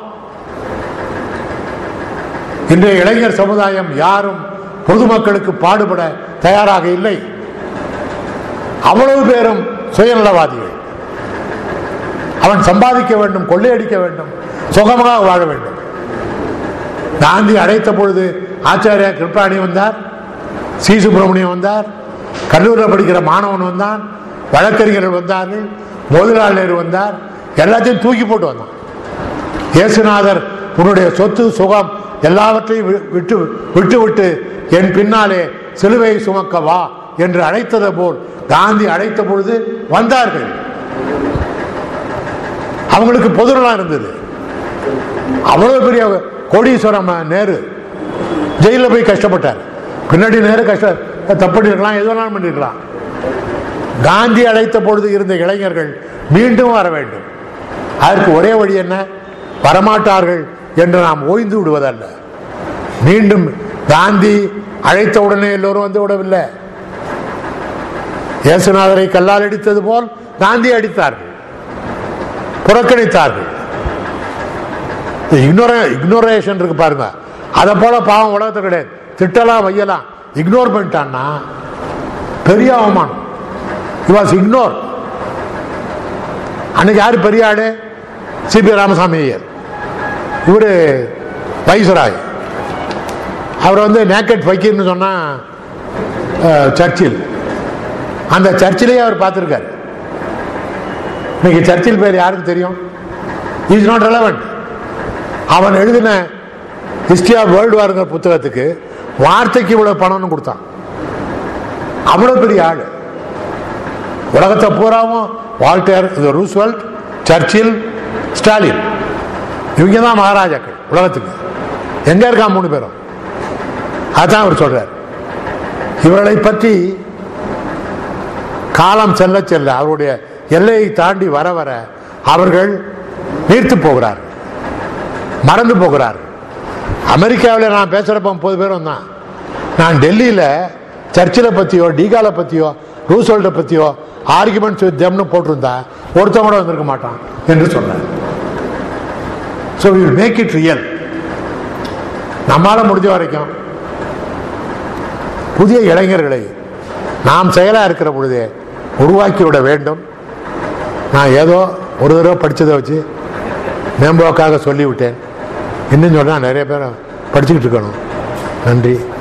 S1: இன்றைய இளைஞர் சமுதாயம் யாரும் பொதுமக்களுக்கு பாடுபட தயாராக இல்லை அவ்வளவு பேரும் சுயநலவாதிகள் அவன் சம்பாதிக்க வேண்டும் கொள்ளையடிக்க வேண்டும் சுகமாக வாழ வேண்டும் காந்தி அழைத்த பொழுது ஆச்சாரியா கிருப்பாணி வந்தார் சி சுப்பிரமணியம் வந்தார் கல்லூரியில் படிக்கிற மாணவன் வந்தான் வழக்கறிஞர்கள் வந்தார்கள் மோதிலால் நேரு வந்தார் எல்லாத்தையும் தூக்கி போட்டு வந்தான் இயேசுநாதர் உன்னுடைய சொத்து சுகம் எல்லாவற்றையும் வி- விட்டு விட்டு விட்டு என் பின்னாலே சிலுவை சுமக்க வா என்று அழைத்தது போல் காந்தி அழைத்த பொழுது வந்தார்கள் அவங்களுக்கு பொதுநலம் இருந்தது அவ்வளவு பெரிய கோடீஸ்வரம் நேரு ஜெயிலில் போய் கஷ்டப்பட்டார் பின்னாடி நேரு கஷ்ட தப்பு பண்ணிருக்கலாம் எது வேணாலும் பண்ணிருக்கலாம் காந்தி அழைத்த பொழுது இருந்த இளைஞர்கள் மீண்டும் வர வேண்டும் அதற்கு ஒரே வழி என்ன வரமாட்டார்கள் என்று நாம் ஓய்ந்து விடுவதல்ல மீண்டும் காந்தி அழைத்த உடனே எல்லோரும் வந்து விடவில்லை இயேசுநாதரை கல்லால் அடித்தது போல் காந்தி அடித்தார்கள் புறக்கணித்தார்கள் இக்னோர இக்னோரேஷன் இருக்கு பாருங்க அதை போல பாவம் உலகத்துல கிடையாது திட்டலாம் வையலாம் இக்னோர் பண்ணிட்டான்னா பெரிய அவமானம் வாஸ் இக்னோர் அன்னைக்கு யாரு பெரிய ஆளு சிபி ராமசாமி ஐயர் இவரு வைசராய் அவர் வந்து நேக்கட் ஃபக்கீர்னு சொன்னா அஹ், சர்ச்சில் அந்த சர்ச்சிலேயே அவர் பார்த்துருக்காரு இன்னைக்கு சர்ச்சில் பேர் யாருக்கு தெரியும் இஸ் நாட் ரெலவெண்ட் அவன் எழுதின ஹிஸ்டரி ஆஃப் வேர்ல்டு வாருங்கிற புத்தகத்துக்கு வார்த்தைக்கு இவ்வளவு பணம்னு கொடுத்தான் அவ்வளவு பெரிய ஆளு உலகத்தை பூராவும் வால்டர் இது ரூஸ்வெல்ட் சர்ச்சில் ஸ்டாலின் இவங்க தான் மகாராஜாக்கள் உலகத்துக்கு எங்க இருக்கான் மூணு பேரும் அதான் அவர் சொல்றார் இவர்களை பற்றி காலம் செல்ல செல்ல அவருடைய எல்லையை தாண்டி வர வர அவர்கள் நீர்த்து போகிறார்கள் மறந்து போகிறார்கள் அமெரிக்காவில் நான் பேசுறப்ப முப்பது பேரும் தான் நான் டெல்லியில சர்ச்சில் பத்தியோ டீகால பத்தியோ ரூசோல்ட்டை பத்தியோ ஆர்குமெண்ட்ஸ் வித் தெம்னு போட்டிருந்தா ஒருத்தன் கூட வந்திருக்க மாட்டான் என்று சொன்னார் so will make it real நம்மால முடிஞ்ச வரைக்கும் புதிய இளைஞர்களை நாம் செயலா இருக்கிற பொழுதே உருவாக்கி விட வேண்டும் நான் ஏதோ ஒரு தடவை படிச்சதை வச்சு மேம்போக்காக சொல்லிவிட்டேன் இன்னும் சொன்னா நிறைய பேர் படிச்சுக்கிட்டு இருக்கணும் நன்றி